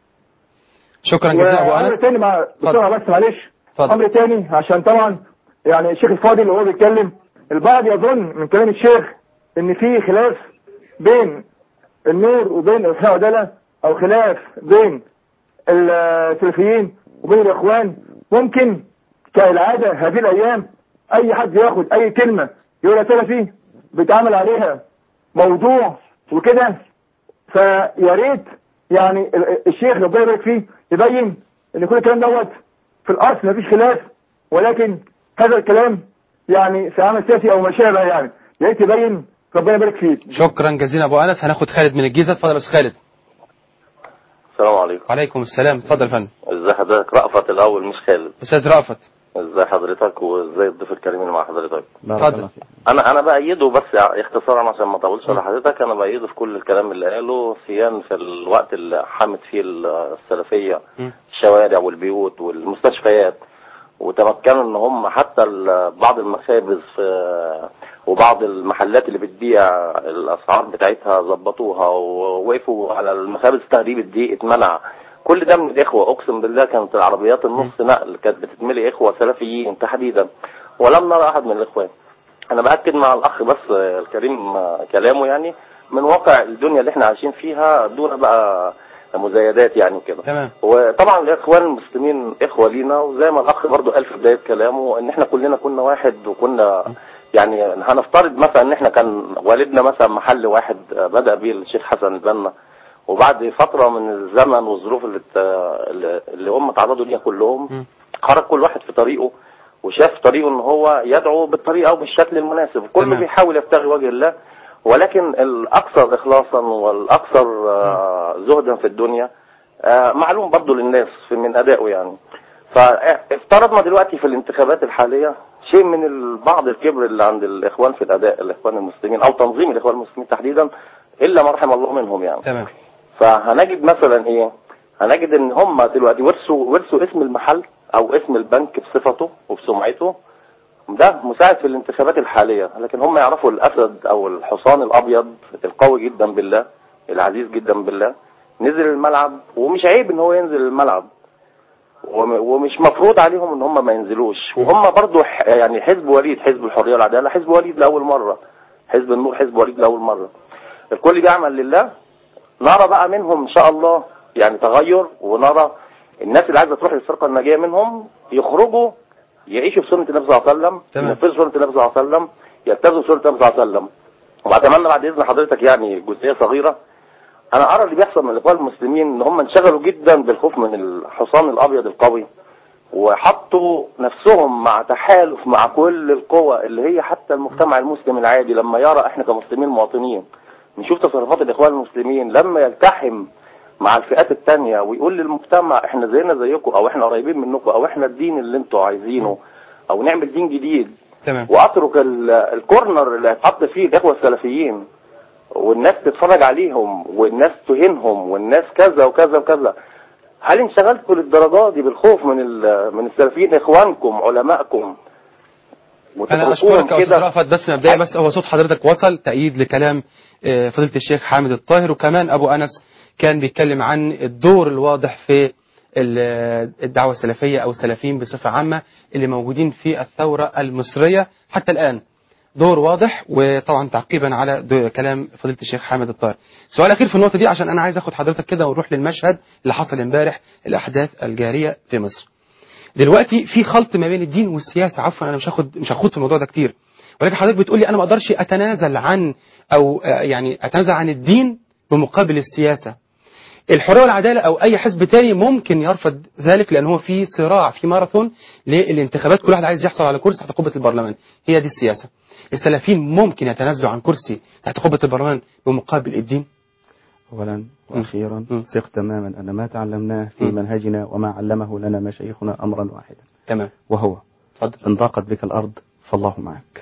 شكرا جزيلا ابو وامر انس تاني مع بسرعه بس معلش اتفضل. امر تاني عشان طبعا يعني الشيخ الفاضل وهو بيتكلم البعض يظن من كلام الشيخ ان في خلاف بين النور وبين الاصلاح والعداله او خلاف بين السلفيين وبين الاخوان ممكن كالعاده هذه الايام اي حد ياخد اي كلمه يقولها سلفي بيتعمل عليها موضوع وكده فيا ريت يعني ال- الشيخ ربنا يبارك فيه يبين ان كل الكلام دوت في الاصل مفيش خلاف ولكن هذا الكلام يعني في عمل سياسي او ما شابه يعني يا ريت يبين ربنا يبارك فيه شكرا جزيلا ابو انس هناخد خالد من الجيزه اتفضل يا استاذ خالد السلام عليكم وعليكم السلام اتفضل يا فندم ازي حضرتك رأفت الاول مش خالد استاذ رأفت ازي حضرتك وازاي الضيف الكريم اللي مع حضرتك بارك اتفضل. الله فيك. انا انا بايده بس اختصارا عشان ما اطولش على حضرتك انا بايده في كل الكلام اللي قاله سيان في الوقت اللي حمت فيه السلفيه م. الشوارع والبيوت والمستشفيات وتمكنوا ان هم حتى ال- بعض المخابز في وبعض المحلات اللي بتبيع الاسعار بتاعتها ظبطوها ووقفوا على المخابز تهريب الدقيق اتمنع كل ده من الاخوه اقسم بالله كانت العربيات النص نقل كانت بتتملي اخوه سلفيين تحديدا ولم نرى احد من الاخوان انا باكد مع الاخ بس الكريم كلامه يعني من واقع الدنيا اللي احنا عايشين فيها دون بقى مزايدات يعني كده تمام وطبعا الاخوان المسلمين اخوه لينا وزي ما الاخ برضو قال في بدايه كلامه ان احنا كلنا كنا واحد وكنا يعني هنفترض مثلا ان احنا كان والدنا مثلا محل واحد بدا بيه الشيخ حسن البنا وبعد فتره من الزمن والظروف اللي ت- اللي هم تعرضوا ليها كلهم م. خرج كل واحد في طريقه وشاف طريقه ان هو يدعو بالطريقه وبالشكل المناسب كله تمام. بيحاول يبتغي وجه الله ولكن الاكثر اخلاصا والاكثر آه، زهدا في الدنيا آه، معلوم برضو للناس في- من ادائه يعني فافترضنا دلوقتي في الانتخابات الحاليه شيء من ال- بعض الكبر اللي عند الاخوان في الاداء الاخوان المسلمين او تنظيم الاخوان المسلمين تحديدا الا ما رحم الله منهم يعني تمام فهنجد مثلا ايه هنجد ان هم دلوقتي ورثوا ورثوا اسم المحل او اسم البنك بصفته وبسمعته ده مساعد في الانتخابات الحالية لكن هم يعرفوا الأسد أو الحصان الأبيض القوي جدا بالله العزيز جدا بالله نزل الملعب ومش عيب ان هو ينزل الملعب وم- ومش مفروض عليهم ان هم ما ينزلوش وهم برضو ح- يعني حزب وليد حزب الحرية والعدالة حزب وليد لأول مرة حزب النور حزب وليد لأول مرة الكل بيعمل لله نرى بقى منهم ان شاء الله يعني تغير ونرى الناس اللي عايزه تروح للفرقه الناجيه منهم يخرجوا يعيشوا بسنه النبي صلى الله عليه وسلم تمام. ينفذوا سنه النبي صلى الله عليه وسلم يلتزموا سنه النبي صلى الله عليه وسلم واتمنى بعد اذن حضرتك يعني جزئيه صغيره انا ارى اللي بيحصل من الاخوان المسلمين ان هم انشغلوا جدا بالخوف من الحصان الابيض القوي وحطوا نفسهم مع تحالف مع كل القوى اللي هي حتى المجتمع المسلم العادي لما يرى احنا كمسلمين مواطنين نشوف تصرفات الاخوان المسلمين لما يلتحم مع الفئات التانية ويقول للمجتمع احنا زينا زيكم او احنا قريبين منكم او احنا الدين اللي انتوا عايزينه او نعمل دين جديد تمام واترك ال- الكورنر اللي هيتحط فيه الاخوه السلفيين والناس تتفرج عليهم والناس تهينهم والناس كذا وكذا وكذا هل انشغلتوا للدرجه دي بالخوف من ال- من السلفيين اخوانكم علمائكم انا وتتركوهم اشكرك يا استاذ كده رأفت بس مبدئيا بس هو صوت حضرتك وصل تأييد لكلام آه، فضيلة الشيخ حامد الطاهر وكمان ابو انس كان بيتكلم عن الدور الواضح في ال- الدعوة السلفية او السلفيين بصفة عامة اللي موجودين في الثورة المصرية حتى الان دور واضح وطبعا تعقيبا على دو- كلام فضيلة الشيخ حامد الطاهر سؤال اخير في النقطة دي عشان انا عايز اخد حضرتك كده ونروح للمشهد اللي حصل امبارح الاحداث الجارية في مصر دلوقتي في خلط ما بين الدين والسياسه عفوا انا مش هاخد مش هاخد في الموضوع ده كتير ولكن حضرتك بتقول لي انا ما اقدرش اتنازل عن او آه، يعني اتنازل عن الدين بمقابل السياسه الحريه والعداله او اي حزب تاني ممكن يرفض ذلك لان هو في صراع في ماراثون للانتخابات كل واحد عايز يحصل على كرسي تحت قبه البرلمان هي دي السياسه السلفيين ممكن يتنازلوا عن كرسي تحت قبه البرلمان بمقابل الدين أولا وأخيرا م. ثق تماما أن ما تعلمناه في م. منهجنا وما علمه لنا مشايخنا أمرا واحدا تمام وهو اتفضل إن ضاقت بك الأرض فالله معك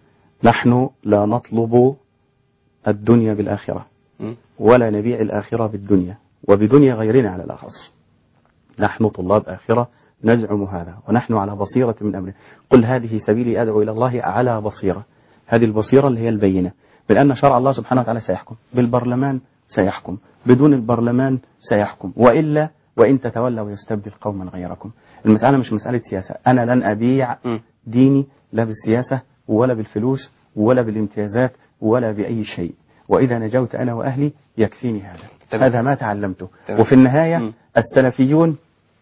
نحن لا نطلب الدنيا بالآخرة م. ولا نبيع الآخرة بالدنيا وبدنيا غيرنا على الأخص نحن طلاب آخرة نزعم هذا ونحن على بصيرة من أمره قل هذه سبيلي أدعو إلى الله على بصيرة هذه البصيرة اللي هي البينة من أن شرع الله سبحانه وتعالى سيحكم بالبرلمان سيحكم بدون البرلمان سيحكم وإلا وإن تتولوا يستبدل قوما غيركم المسألة مش مسألة سياسة أنا لن أبيع م. ديني لا بالسياسة ولا بالفلوس ولا بالامتيازات ولا بأي شيء وإذا نجوت أنا وأهلي يكفيني هذا تمام. هذا ما تعلمته تمام. وفي النهاية م. السلفيون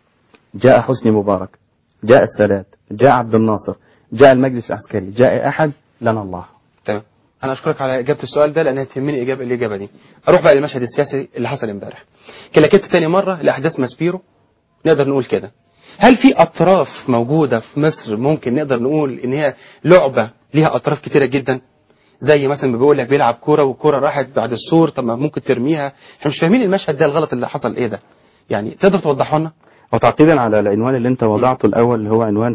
جاء حسني مبارك جاء السادات جاء عبد الناصر جاء المجلس العسكري جاء أحد لنا الله تمام انا اشكرك على اجابه السؤال ده لانها تهمني اجابه الاجابه دي اروح بقى للمشهد السياسي اللي حصل امبارح كلاكيت تاني مره لاحداث ماسبيرو نقدر نقول كده هل في اطراف موجوده في مصر ممكن نقدر نقول ان هي لعبه ليها اطراف كتيره جدا زي مثلا ما بيقول لك بيلعب كوره والكوره راحت بعد السور طب ما ممكن ترميها احنا مش فاهمين المشهد ده الغلط اللي حصل ايه ده يعني تقدر توضحه لنا وتعقيبا على العنوان اللي انت وضعته الاول اللي هو عنوان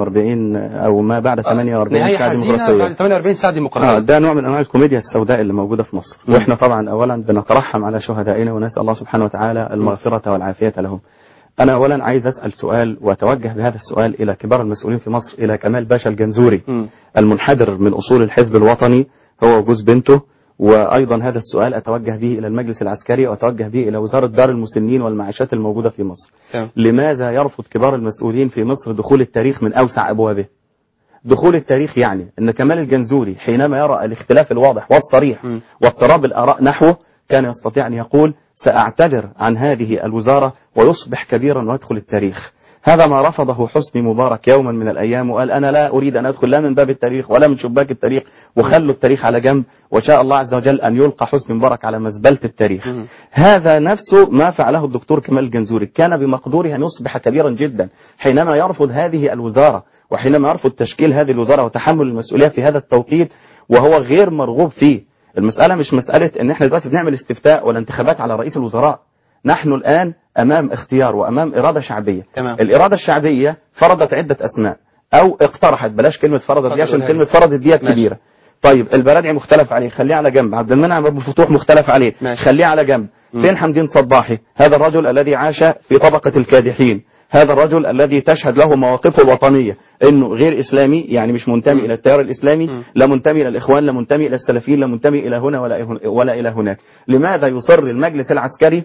48 او ما بعد 48 نهايه ساعه حزينه بعد ديمقراطيه 48 ساعه اه ديمقراطيه ده نوع من انواع الكوميديا السوداء اللي موجوده في مصر مم. واحنا طبعا اولا بنترحم على شهدائنا ونسال الله سبحانه وتعالى المغفره والعافيه لهم انا اولا عايز اسال سؤال واتوجه بهذا السؤال الى كبار المسؤولين في مصر الى كمال باشا الجنزوري مم. المنحدر من اصول الحزب الوطني هو وجوز بنته وايضا هذا السؤال اتوجه به الى المجلس العسكري واتوجه به الى وزاره دار المسنين والمعاشات الموجوده في مصر تمام لماذا يرفض كبار المسؤولين في مصر دخول التاريخ من أوسع أبوابه دخول التاريخ يعني أن كمال الجنزوري حينما يرى الاختلاف الواضح والصريح م. واضطراب الآراء نحوه كان يستطيع أن يقول سأعتذر عن هذه الوزارة ويصبح كبيرا ويدخل التاريخ هذا ما رفضه حسني مبارك يوما من الأيام وقال أنا لا أريد أن أدخل لا من باب التاريخ ولا من شباك التاريخ وخلوا التاريخ على جنب وشاء الله عز وجل أن يلقى حسني مبارك على مزبلة التاريخ مم. هذا نفسه ما فعله الدكتور كمال الجنزوري كان بمقدوره أن يصبح كبيرا جدا حينما يرفض هذه الوزارة وحينما يرفض تشكيل هذه الوزارة وتحمل المسؤولية في هذا التوقيت وهو غير مرغوب فيه المسألة مش مسألة ان احنا دلوقتي بنعمل استفتاء ولا انتخابات على رئيس الوزراء نحن الآن أمام اختيار وأمام إرادة شعبية تمام. الإرادة الشعبية فرضت عدة أسماء أو اقترحت بلاش كلمة فرضت دي عشان فرضت. كلمة فرضت ديت ماشي. كبيرة طيب البرادعي مختلف عليه خليه على جنب عبد المنعم ابو فتوح مختلف عليه ماشي. خليه على جنب مم. فين حمدين صباحي هذا الرجل الذي عاش في طبقة الكادحين هذا الرجل الذي تشهد له مواقفه الوطنية انه غير اسلامي يعني مش منتمي مم. الى التيار الاسلامي مم. لا منتمي الى الاخوان لا منتمي الى السلفيين لا منتمي الى هنا ولا هن- ولا الى هناك لماذا يصر المجلس العسكري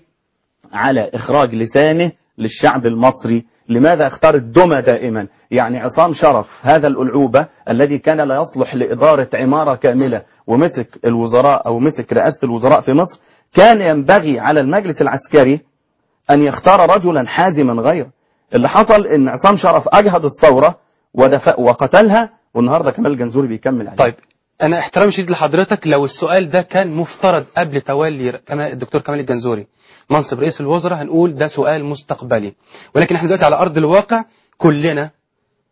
على إخراج لسانه للشعب المصري لماذا اختار الدمى دائما يعني عصام شرف هذا الألعوبة الذي كان لا يصلح لإدارة عمارة كاملة ومسك الوزراء أو مسك رئاسة الوزراء في مصر كان ينبغي على المجلس العسكري أن يختار رجلا حازما غيره اللي حصل أن عصام شرف أجهد الثورة ودفع وقتلها والنهاردة كمال الجنزوري بيكمل عليه طيب انا احترامي شديد لحضرتك لو السؤال ده كان مفترض قبل تولي كما الدكتور كمال الجنزوري منصب رئيس الوزراء هنقول ده سؤال مستقبلي ولكن احنا دلوقتي على ارض الواقع كلنا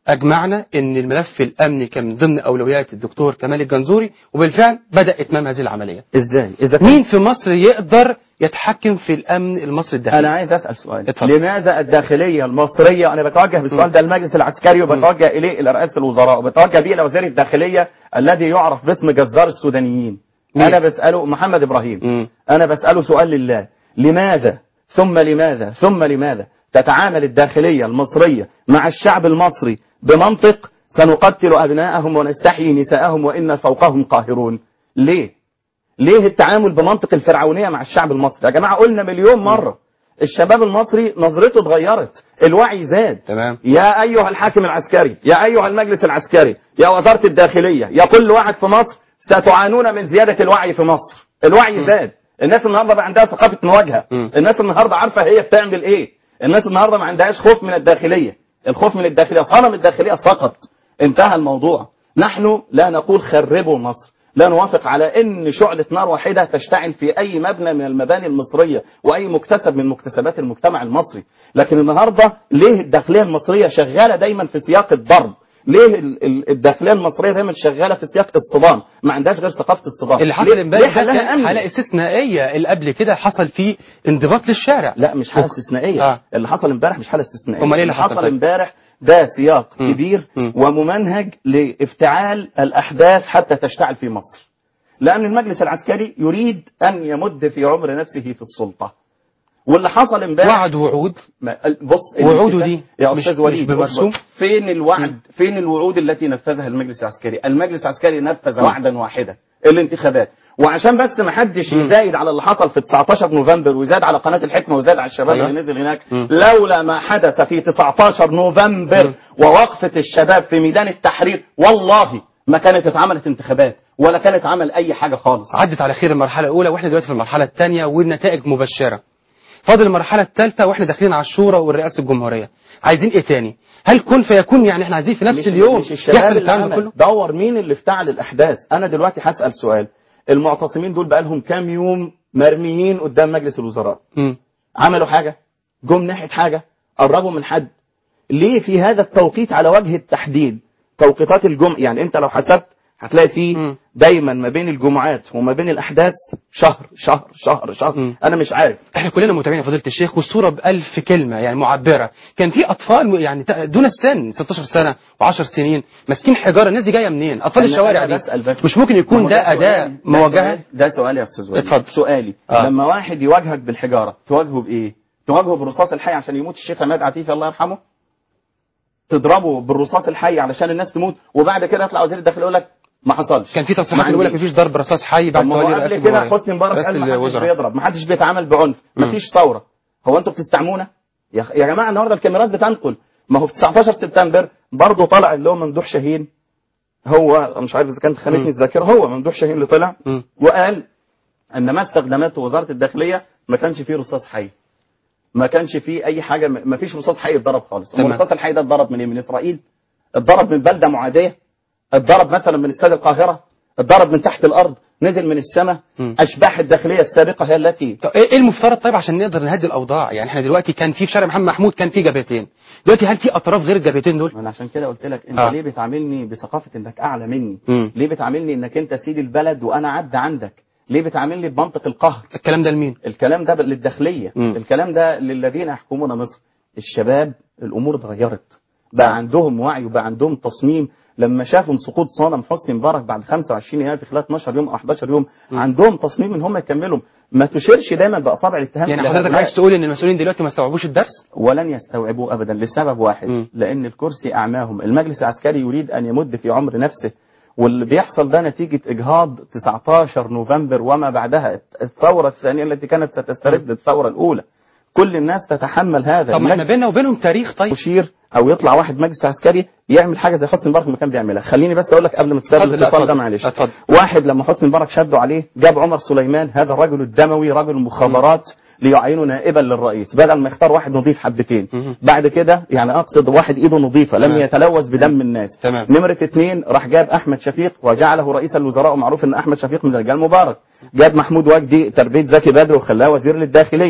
أجمعنا أن الملف الأمني كان من ضمن أولويات الدكتور كمال الجنزوري وبالفعل بدأ إتمام هذه العملية ازاي اذا كان مين في مصر يقدر يتحكم في الأمن المصري الداخلي انا عايز اسال سؤال اتفضل. لماذا الداخليه المصريه انا بتوجه بالسؤال ده للمجلس العسكري وبتوجه اليه الى رئاسه الوزراء وبتوجه به الى وزير الداخليه الذي يعرف باسم جزار السودانيين مين؟ انا بساله محمد ابراهيم مم. انا بساله سؤال لله لماذا ثم لماذا ثم لماذا تتعامل الداخليه المصريه مع الشعب المصري بمنطق سنقتل ابناءهم ونستحيي نساءهم وان فوقهم قاهرون ليه ليه التعامل بمنطق الفرعونية مع الشعب المصري يا جماعة قلنا مليون مرة الشباب المصري نظرته اتغيرت الوعي زاد تمام يا أيها الحاكم العسكري يا أيها المجلس العسكري يا وزارة الداخلية يا كل واحد في مصر ستعانون من زيادة الوعي في مصر الوعي زاد الناس النهاردة بقى عندها ثقافة مواجهة مم. الناس النهاردة عارفة هي بتعمل ايه الناس النهاردة ما عندهاش خوف من الداخلية الخوف من الداخلية صنم الداخلية سقط انتهى الموضوع نحن لا نقول خربوا مصر لا نوافق على ان شعلة نار واحدة تشتعل في اي مبنى من المباني المصرية واي مكتسب من مكتسبات المجتمع المصري لكن النهاردة ليه الداخلية المصرية شغالة دايما في سياق الضرب ليه ال- ال- الداخليه المصريه دايما شغاله في سياق الصدام ما عندهاش غير ثقافه الصدام اللي حصل ليه- ليه امبارح ده حلها كان أمني؟ حالة استثنائية اللي قبل كده حصل فيه انضباط للشارع لا مش حاله استثنائيه آه. اللي حصل امبارح مش حاله استثنائيه أمال إيه اللي اللي حصل حصل طيب؟ امبارح ده سياق مم. كبير مم. وممنهج لافتعال الاحداث حتى تشتعل في مصر لان المجلس العسكري يريد ان يمد في عمر نفسه في السلطه واللي حصل امبارح وعد وعود ما- بص وعوده الاتفاق- دي يا مش- استاذ مش وليد بمرسوم؟ اصبر. فين الوعد فين الوعود التي نفذها المجلس العسكري المجلس العسكري نفذ وعدا واحدا الانتخابات وعشان بس ما حدش مم. يزايد على اللي حصل في 19 نوفمبر ويزاد على قناه الحكمه ويزاد على الشباب أيوة. اللي نزل هناك مم. لولا ما حدث في 19 نوفمبر مم. ووقفه الشباب في ميدان التحرير والله ما كانت اتعملت انتخابات ولا كانت عمل اي حاجه خالص عدت على خير المرحلة الأولى وإحنا دلوقتي في المرحلة الثانية والنتائج مبشرة فاضل المرحلة الثالثة وإحنا داخلين على الشورى والرئاسة الجمهورية عايزين إيه تاني هل كن فيكون يعني إحنا عايزين في نفس مش اليوم مش الشباب يحصل اللي الكلام ده عمل. كله دور مين اللي افتعل الاحداث انا دلوقتي هسال سؤال المعتصمين دول بقالهم كام يوم مرميين قدام مجلس الوزراء مم. عملوا حاجه جم ناحيه حاجه قربوا من حد ليه في هذا التوقيت على وجه التحديد توقيتات الجمع يعني انت لو حسبت هتلاقي فيه مم. دايما ما بين الجمعات وما بين الاحداث شهر شهر شهر شهر مم. انا مش عارف احنا كلنا متابعين يا فضيله الشيخ والصوره بألف كلمه يعني معبره كان في اطفال يعني ت- دون السن 16 سنه و10 سنين ماسكين حجاره الناس دي جايه منين اطفال أنا- الشوارع أنا دي بسأل بس. مش ممكن ما يكون هو ده اداه سؤالي. ده موجهه سؤال- ده سؤال يا استاذ وليد اتفضل. سؤالي آه. لما واحد يواجهك بالحجاره تواجهه بايه تواجهه بالرصاص الحي عشان يموت الشيخ عماد عفيفي الله يرحمه تضربه بالرصاص الحي علشان الناس تموت وبعد كده يطلع وزير الداخليه يقول لك ما حصلش كان في ما تصريحات بيقول لك عنديش. مفيش ضرب رصاص حي طب بعد ما هو تولي قبل رئاسه كده الجمهورية. حسني مبارك رئاسة قال ما حدش الوزراء. بيضرب ما حدش بيتعامل بعنف ما مم. فيش ثوره هو انتوا بتستعمونا يا يا جماعه النهارده الكاميرات بتنقل ما هو في 19 سبتمبر برضه طلع اللي هو ممدوح شاهين هو مش عارف اذا كانت مم. خانتني الذاكره هو ممدوح شاهين اللي طلع مم. وقال ان ما استخدمته وزاره الداخليه ما كانش فيه رصاص حي ما كانش فيه اي حاجه ما فيش رصاص حي اتضرب خالص تمام. الرصاص الحي ده اتضرب من ايه من اسرائيل اتضرب من بلده معاديه اتضرب مثلا من استاد القاهره اتضرب من تحت الارض نزل من السماء مم. اشباح الداخليه السابقه هي التي طب ايه إيه المفترض طيب عشان نقدر نهدي الاوضاع يعني احنا دلوقتي كان في في شارع محمد محمود كان في جبهتين دلوقتي هل في اطراف غير الجبهتين دول انا عشان كده قلت لك انت آه. ليه بتعاملني بثقافه انك اعلى مني مم. ليه بتعاملني انك انت سيد البلد وانا عبد عندك ليه بتعاملني بمنطق القهر الكلام ده لمين الكلام ده للداخليه مم. الكلام ده للذين يحكمون مصر الشباب الامور اتغيرت بقى عندهم وعي وبقى عندهم تصميم لما شافوا سقوط صنم حسني مبارك بعد 25 يناير في خلال 12 يوم او 11 يوم عندهم تصميم ان هم يكملوا ما تشيرش دايما باصابع الاتهام يعني إلى حضرتك هؤلاء. عايز تقول ان المسؤولين دلوقتي ما استوعبوش الدرس ولن يستوعبوه ابدا لسبب واحد مم. لان الكرسي اعماهم المجلس العسكري يريد ان يمد في عمر نفسه واللي بيحصل ده نتيجة إجهاض 19 نوفمبر وما بعدها الثورة الثانية التي كانت ستسترد الثورة الأولى كل الناس تتحمل هذا طب ما احنا المجلس بيننا وبينهم تاريخ طيب يشير أو يطلع واحد مجلس عسكري يعمل حاجة زي حسني مبارك ما كان بيعملها خليني بس أقول لك قبل ما تستقبل اتفضل، لا، الاتصال ده اتفضل. معلش اتفضل. واحد لما حسني مبارك شدوا عليه جاب عمر سليمان هذا الرجل الدموي رجل المخابرات ليعينه نائبا للرئيس بدل ما يختار واحد نظيف حبتين مهم. بعد كده يعني اقصد واحد ايده نظيفه لم تمام. يتلوث بدم الناس تمام. نمرة اثنين راح جاب احمد شفيق وجعله رئيسا للوزراء ومعروف ان احمد شفيق من رجال مبارك جاب محمود وجدي تربيه زكي بدر وخلاه وزير للداخليه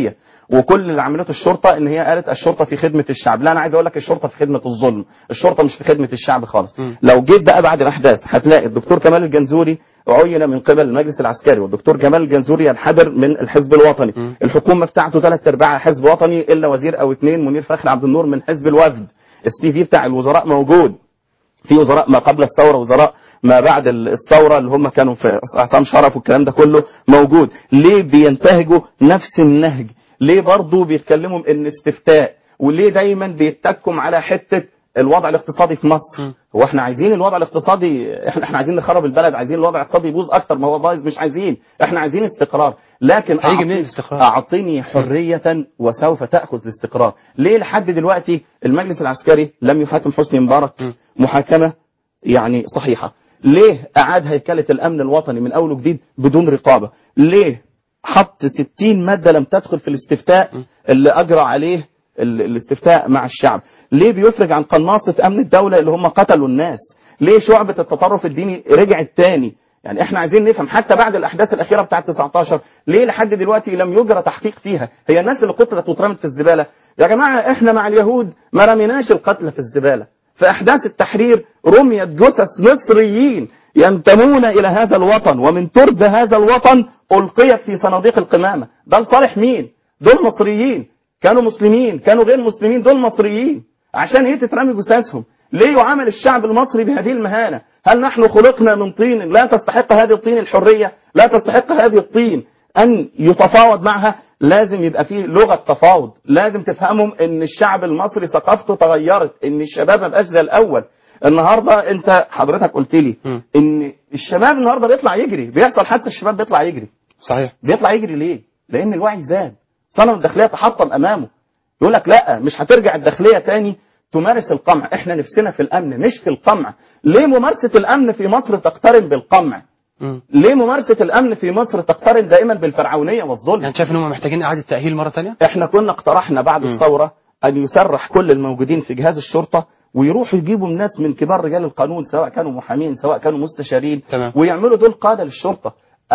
وكل اللي عملته الشرطه ان هي قالت الشرطه في خدمه الشعب لا انا عايز اقول لك الشرطه في خدمه الظلم الشرطه مش في خدمه الشعب خالص م. لو جيت بقى بعد الاحداث هتلاقي الدكتور كمال الجنزوري عين من قبل المجلس العسكري والدكتور كمال الجنزوري ينحدر من الحزب الوطني م. الحكومه بتاعته ثلاث ارباعها حزب وطني الا وزير او اثنين منير فخري عبد النور من حزب الوفد السي في بتاع الوزراء موجود في وزراء ما قبل الثوره وزراء ما بعد الثوره اللي هم كانوا في عصام شرف والكلام ده كله موجود ليه بينتهجوا نفس النهج ليه برضه بيتكلموا ان استفتاء وليه دايما بيتكم على حته الوضع الاقتصادي في مصر م. هو احنا عايزين الوضع الاقتصادي احنا احنا عايزين نخرب البلد عايزين الوضع الاقتصادي يبوظ اكتر ما هو بايظ مش عايزين احنا عايزين استقرار لكن هيجي منين أعطي- الاستقرار؟ اعطني حريه وسوف تاخذ الاستقرار ليه لحد دلوقتي المجلس العسكري لم يحاكم حسني مبارك م. محاكمه يعني صحيحه ليه اعاد هيكله الامن الوطني من اول وجديد بدون رقابه ليه حط 60 ماده لم تدخل في الاستفتاء اللي اجرى عليه ال- الاستفتاء مع الشعب ليه بيفرج عن قناصه امن الدوله اللي هم قتلوا الناس ليه شعبة التطرف الديني رجعت تاني يعني احنا عايزين نفهم حتى بعد الاحداث الاخيره بتاعه 19 ليه لحد دلوقتي لم يجرى تحقيق فيها هي الناس اللي قتلت واترمت في الزباله يا جماعه احنا مع اليهود ما رميناش القتلى في الزباله في احداث التحرير رميت جثث مصريين ينتمون الى هذا الوطن ومن ترب هذا الوطن القيت في صناديق القمامه ده لصالح مين دول مصريين كانوا مسلمين كانوا غير مسلمين دول مصريين عشان ايه تترمي جثثهم ليه يعامل الشعب المصري بهذه المهانة هل نحن خلقنا من طين لا تستحق هذه الطين الحرية لا تستحق هذه الطين أن يتفاوض معها لازم يبقى فيه لغة تفاوض لازم تفهمهم ان الشعب المصري ثقافته تغيرت ان الشباب ما بقاش زي الاول النهارده انت حضرتك قلت لي م. ان الشباب النهارده بيطلع يجري بيحصل حادثه الشباب بيطلع يجري صحيح بيطلع يجري ليه؟ لأن الوعي زاد صنم الداخلية تحطم أمامه يقول لك لا مش هترجع الداخلية تاني تمارس القمع احنا نفسنا في الأمن مش في القمع ليه ممارسة الأمن في مصر تقترن بالقمع م. ليه ممارسة الأمن في مصر تقترن دائما بالفرعونية والظلم يعني شايف ان هم محتاجين اعاده تاهيل مره ثانيه احنا كنا اقترحنا بعد مم. الثورة أن يسرح كل الموجودين في جهاز الشرطة ويروحوا يجيبوا ناس من كبار رجال القانون سواء كانوا محامين سواء كانوا مستشارين تمام. ويعملوا دول قادة للشرطة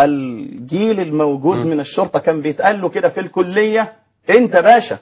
الجيل الموجود مم. من الشرطة كان بيتقال له كده في الكلية انت باشا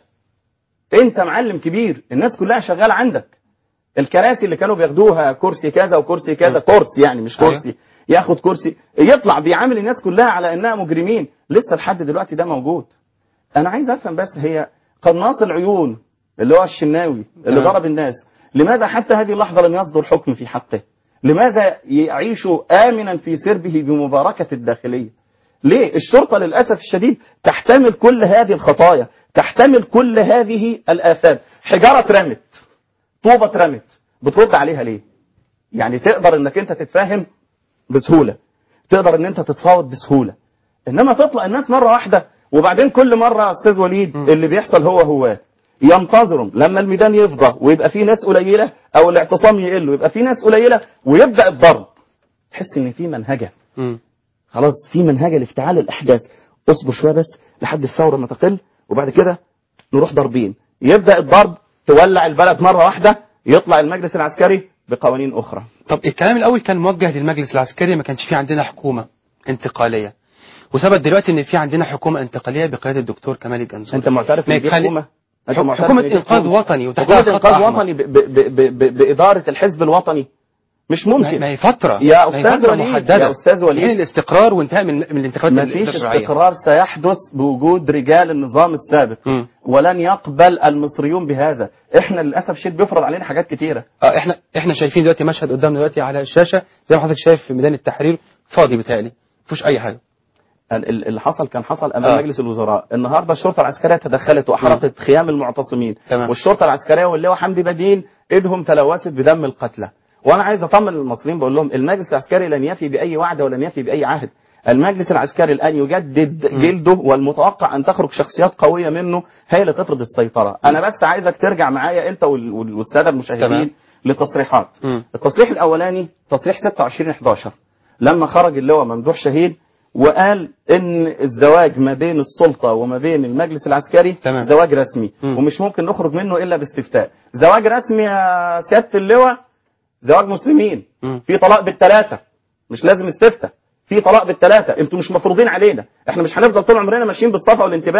انت معلم كبير الناس كلها شغالة عندك الكراسي اللي كانوا بياخدوها كرسي كذا وكرسي كذا مم. كرسي يعني مش أيوة. كرسي ياخد كرسي يطلع بيعامل الناس كلها على انها مجرمين لسه لحد دلوقتي ده موجود انا عايز افهم بس هي قناص العيون اللي هو الشناوي اللي تمام. ضرب الناس لماذا حتى هذه اللحظة لم يصدر حكم في حقه لماذا يعيش آمنا في سربه بمباركة الداخلية ليه الشرطة للأسف الشديد تحتمل كل هذه الخطايا تحتمل كل هذه الآثام حجارة اترمت طوبة اترمت بترد عليها ليه يعني تقدر انك انت تتفاهم بسهولة تقدر ان انت تتفاوض بسهولة انما تطلع الناس مرة واحدة وبعدين كل مرة يا استاذ وليد م. اللي بيحصل هو هو ينتظروا لما الميدان يفضى ويبقى فيه ناس قليلة او الاعتصام يقل ويبقى فيه ناس قليلة ويبدأ الضرب تحس ان في منهجة م. خلاص في منهجة لافتعال الأحداث اصبر شوية بس لحد الثورة ما تقل وبعد كده نروح ضاربين يبدأ الضرب تولع البلد مرة واحدة يطلع المجلس العسكري بقوانين أخرى طب الكلام الاول كان موجه للمجلس العسكري ما كانش في عندنا حكومه انتقاليه وثبت دلوقتي ان في عندنا حكومه انتقاليه بقياده الدكتور كمال الجنزوري أنت معترف ما إن دي يخلي- حكومة أنت حك- معترف حكومة إن دي إنقاذ حكومة؟ وطني وتحتها حكومة خط إنقاذ أحمر. وطني ب ب ب ب ب بإدارة الحزب الوطني مش ما ممكن ما هي فتره يا ما هي أستاذ فترة وليد، محدده يا أستاذ وليد. حين الاستقرار وانتهاء من من الانتخابات ما فيش الشرعيه استقرار سيحدث بوجود رجال النظام السابق مم. ولن يقبل المصريون بهذا احنا للأسف الشديد بيفرض علينا حاجات كتيرة اه احنا احنا شايفين دلوقتي مشهد قدامنا دلوقتي على الشاشه زي ما حضرتك شايف في ميدان التحرير فاضي بيتهيألي مفيش اي حاجه ال- ال- اللي حصل كان حصل امام آه. مجلس الوزراء النهارده الشرطه العسكريه تدخلت واحرقت خيام المعتصمين تمام. والشرطه العسكريه واللواء حمدي بدين ايدهم تلوثت بدم القتلى وانا عايز اطمن المصريين بقول لهم المجلس العسكري لن يفي باي وعد ولن يفي باي عهد المجلس العسكري الان يجدد جلده والمتوقع ان تخرج شخصيات قويه منه هي اللي تفرض السيطره انا بس عايزك ترجع معايا انت وال- وال- والساده تمام. المشاهدين لتصريحات مم. التصريح الاولاني تصريح 26 11 لما خرج اللواء ممدوح شهيد وقال ان الزواج ما بين السلطه وما بين المجلس العسكري تمام. زواج رسمي مم. ومش ممكن نخرج منه الا باستفتاء زواج رسمي يا سياده اللواء زواج مسلمين مم. في طلاق بالثلاثه مش لازم استفتاء في طلاق بالثلاثه انتوا مش مفروضين علينا احنا مش هنفضل طول عمرنا ماشيين بالصفا والانتباه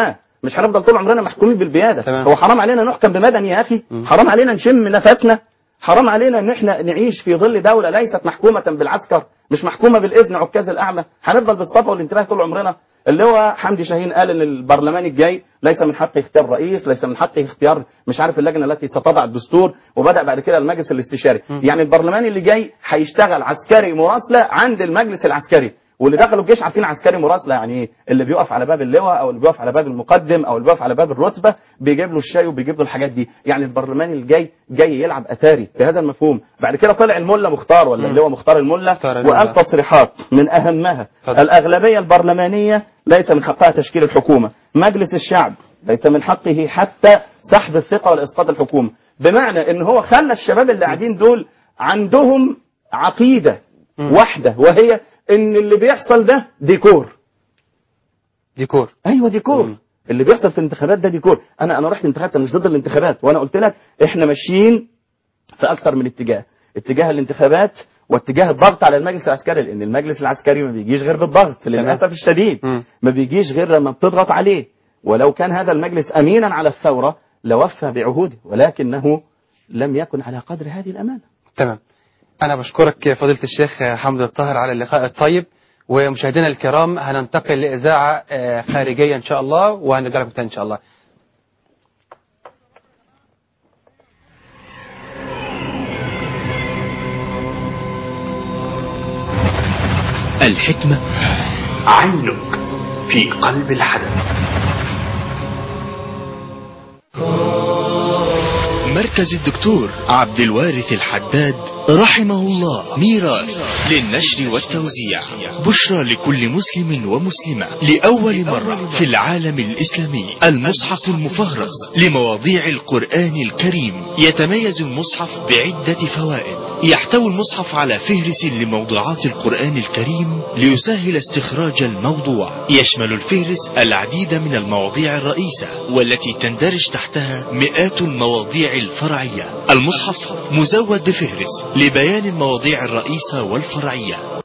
مش هنفضل طول عمرنا محكومين بالبياده تمام. هو حرام علينا نحكم بمدني يا اخي مم. حرام علينا نشم نفسنا حرام علينا ان احنا نعيش في ظل دوله ليست محكومه بالعسكر مش محكومه بالاذن عكاز الاعمى هنفضل بالصفا والانتباه طول عمرنا اللي هو حمدي شاهين قال ان البرلمان الجاي ليس من حقه اختيار رئيس ليس من حقه اختيار مش عارف اللجنه التي ستضع الدستور وبدا بعد كده المجلس الاستشاري يعني البرلمان اللي جاي هيشتغل عسكري مراسله عند المجلس العسكري واللي دخلوا الجيش عارفين عسكري مراسله يعني ايه اللي بيقف على باب اللواء او اللي بيقف على باب المقدم او اللي بيقف على باب الرتبه بيجيب له الشاي وبيجيب له الحاجات دي يعني البرلمان الجاي جاي يلعب اتاري بهذا المفهوم بعد كده طلع الملا مختار ولا مم. اللي هو مختار الملا مختار الملا. وقال تصريحات من اهمها اتفضل. الاغلبيه البرلمانيه ليس من حقها تشكيل الحكومه مجلس الشعب ليس من حقه حتى سحب الثقه والاسقاط الحكومه بمعنى ان هو خلى الشباب اللي قاعدين دول عندهم عقيده مم. واحده وهي ان اللي بيحصل ده ديكور ديكور ايوه ديكور مم. اللي بيحصل في الانتخابات ده ديكور انا انا رحت انتخابات انا مش ضد الانتخابات وانا قلت لك احنا ماشيين في اكثر من اتجاه اتجاه الانتخابات واتجاه الضغط على المجلس العسكري لان المجلس العسكري ما بيجيش غير بالضغط للاسف الشديد مم. ما بيجيش غير لما بتضغط عليه ولو كان هذا المجلس امينا على الثوره لوفى بعهوده ولكنه لم يكن على قدر هذه الامانه تمام أنا بشكرك فضيلة الشيخ حمد الطاهر على اللقاء الطيب ومشاهدينا الكرام هننتقل لإذاعة آه، خارجية إن شاء الله وهنرجع لكم تاني إن شاء الله الحكمة عينك في قلب الحدث مركز الدكتور عبد الوارث الحداد رحمه الله ميراث للنشر والتوزيع بشرى لكل مسلم ومسلمة لأول مرة في العالم الإسلامي المصحف المفهرس لمواضيع القرآن الكريم يتميز المصحف بعدة فوائد يحتوي المصحف على فهرس لموضوعات القرآن الكريم ليسهل استخراج الموضوع يشمل الفهرس العديد من المواضيع الرئيسة والتي تندرج تحتها مئات المواضيع الفرعية المصحف مزود بفهرس لبيان المواضيع الرئيسة والفرعية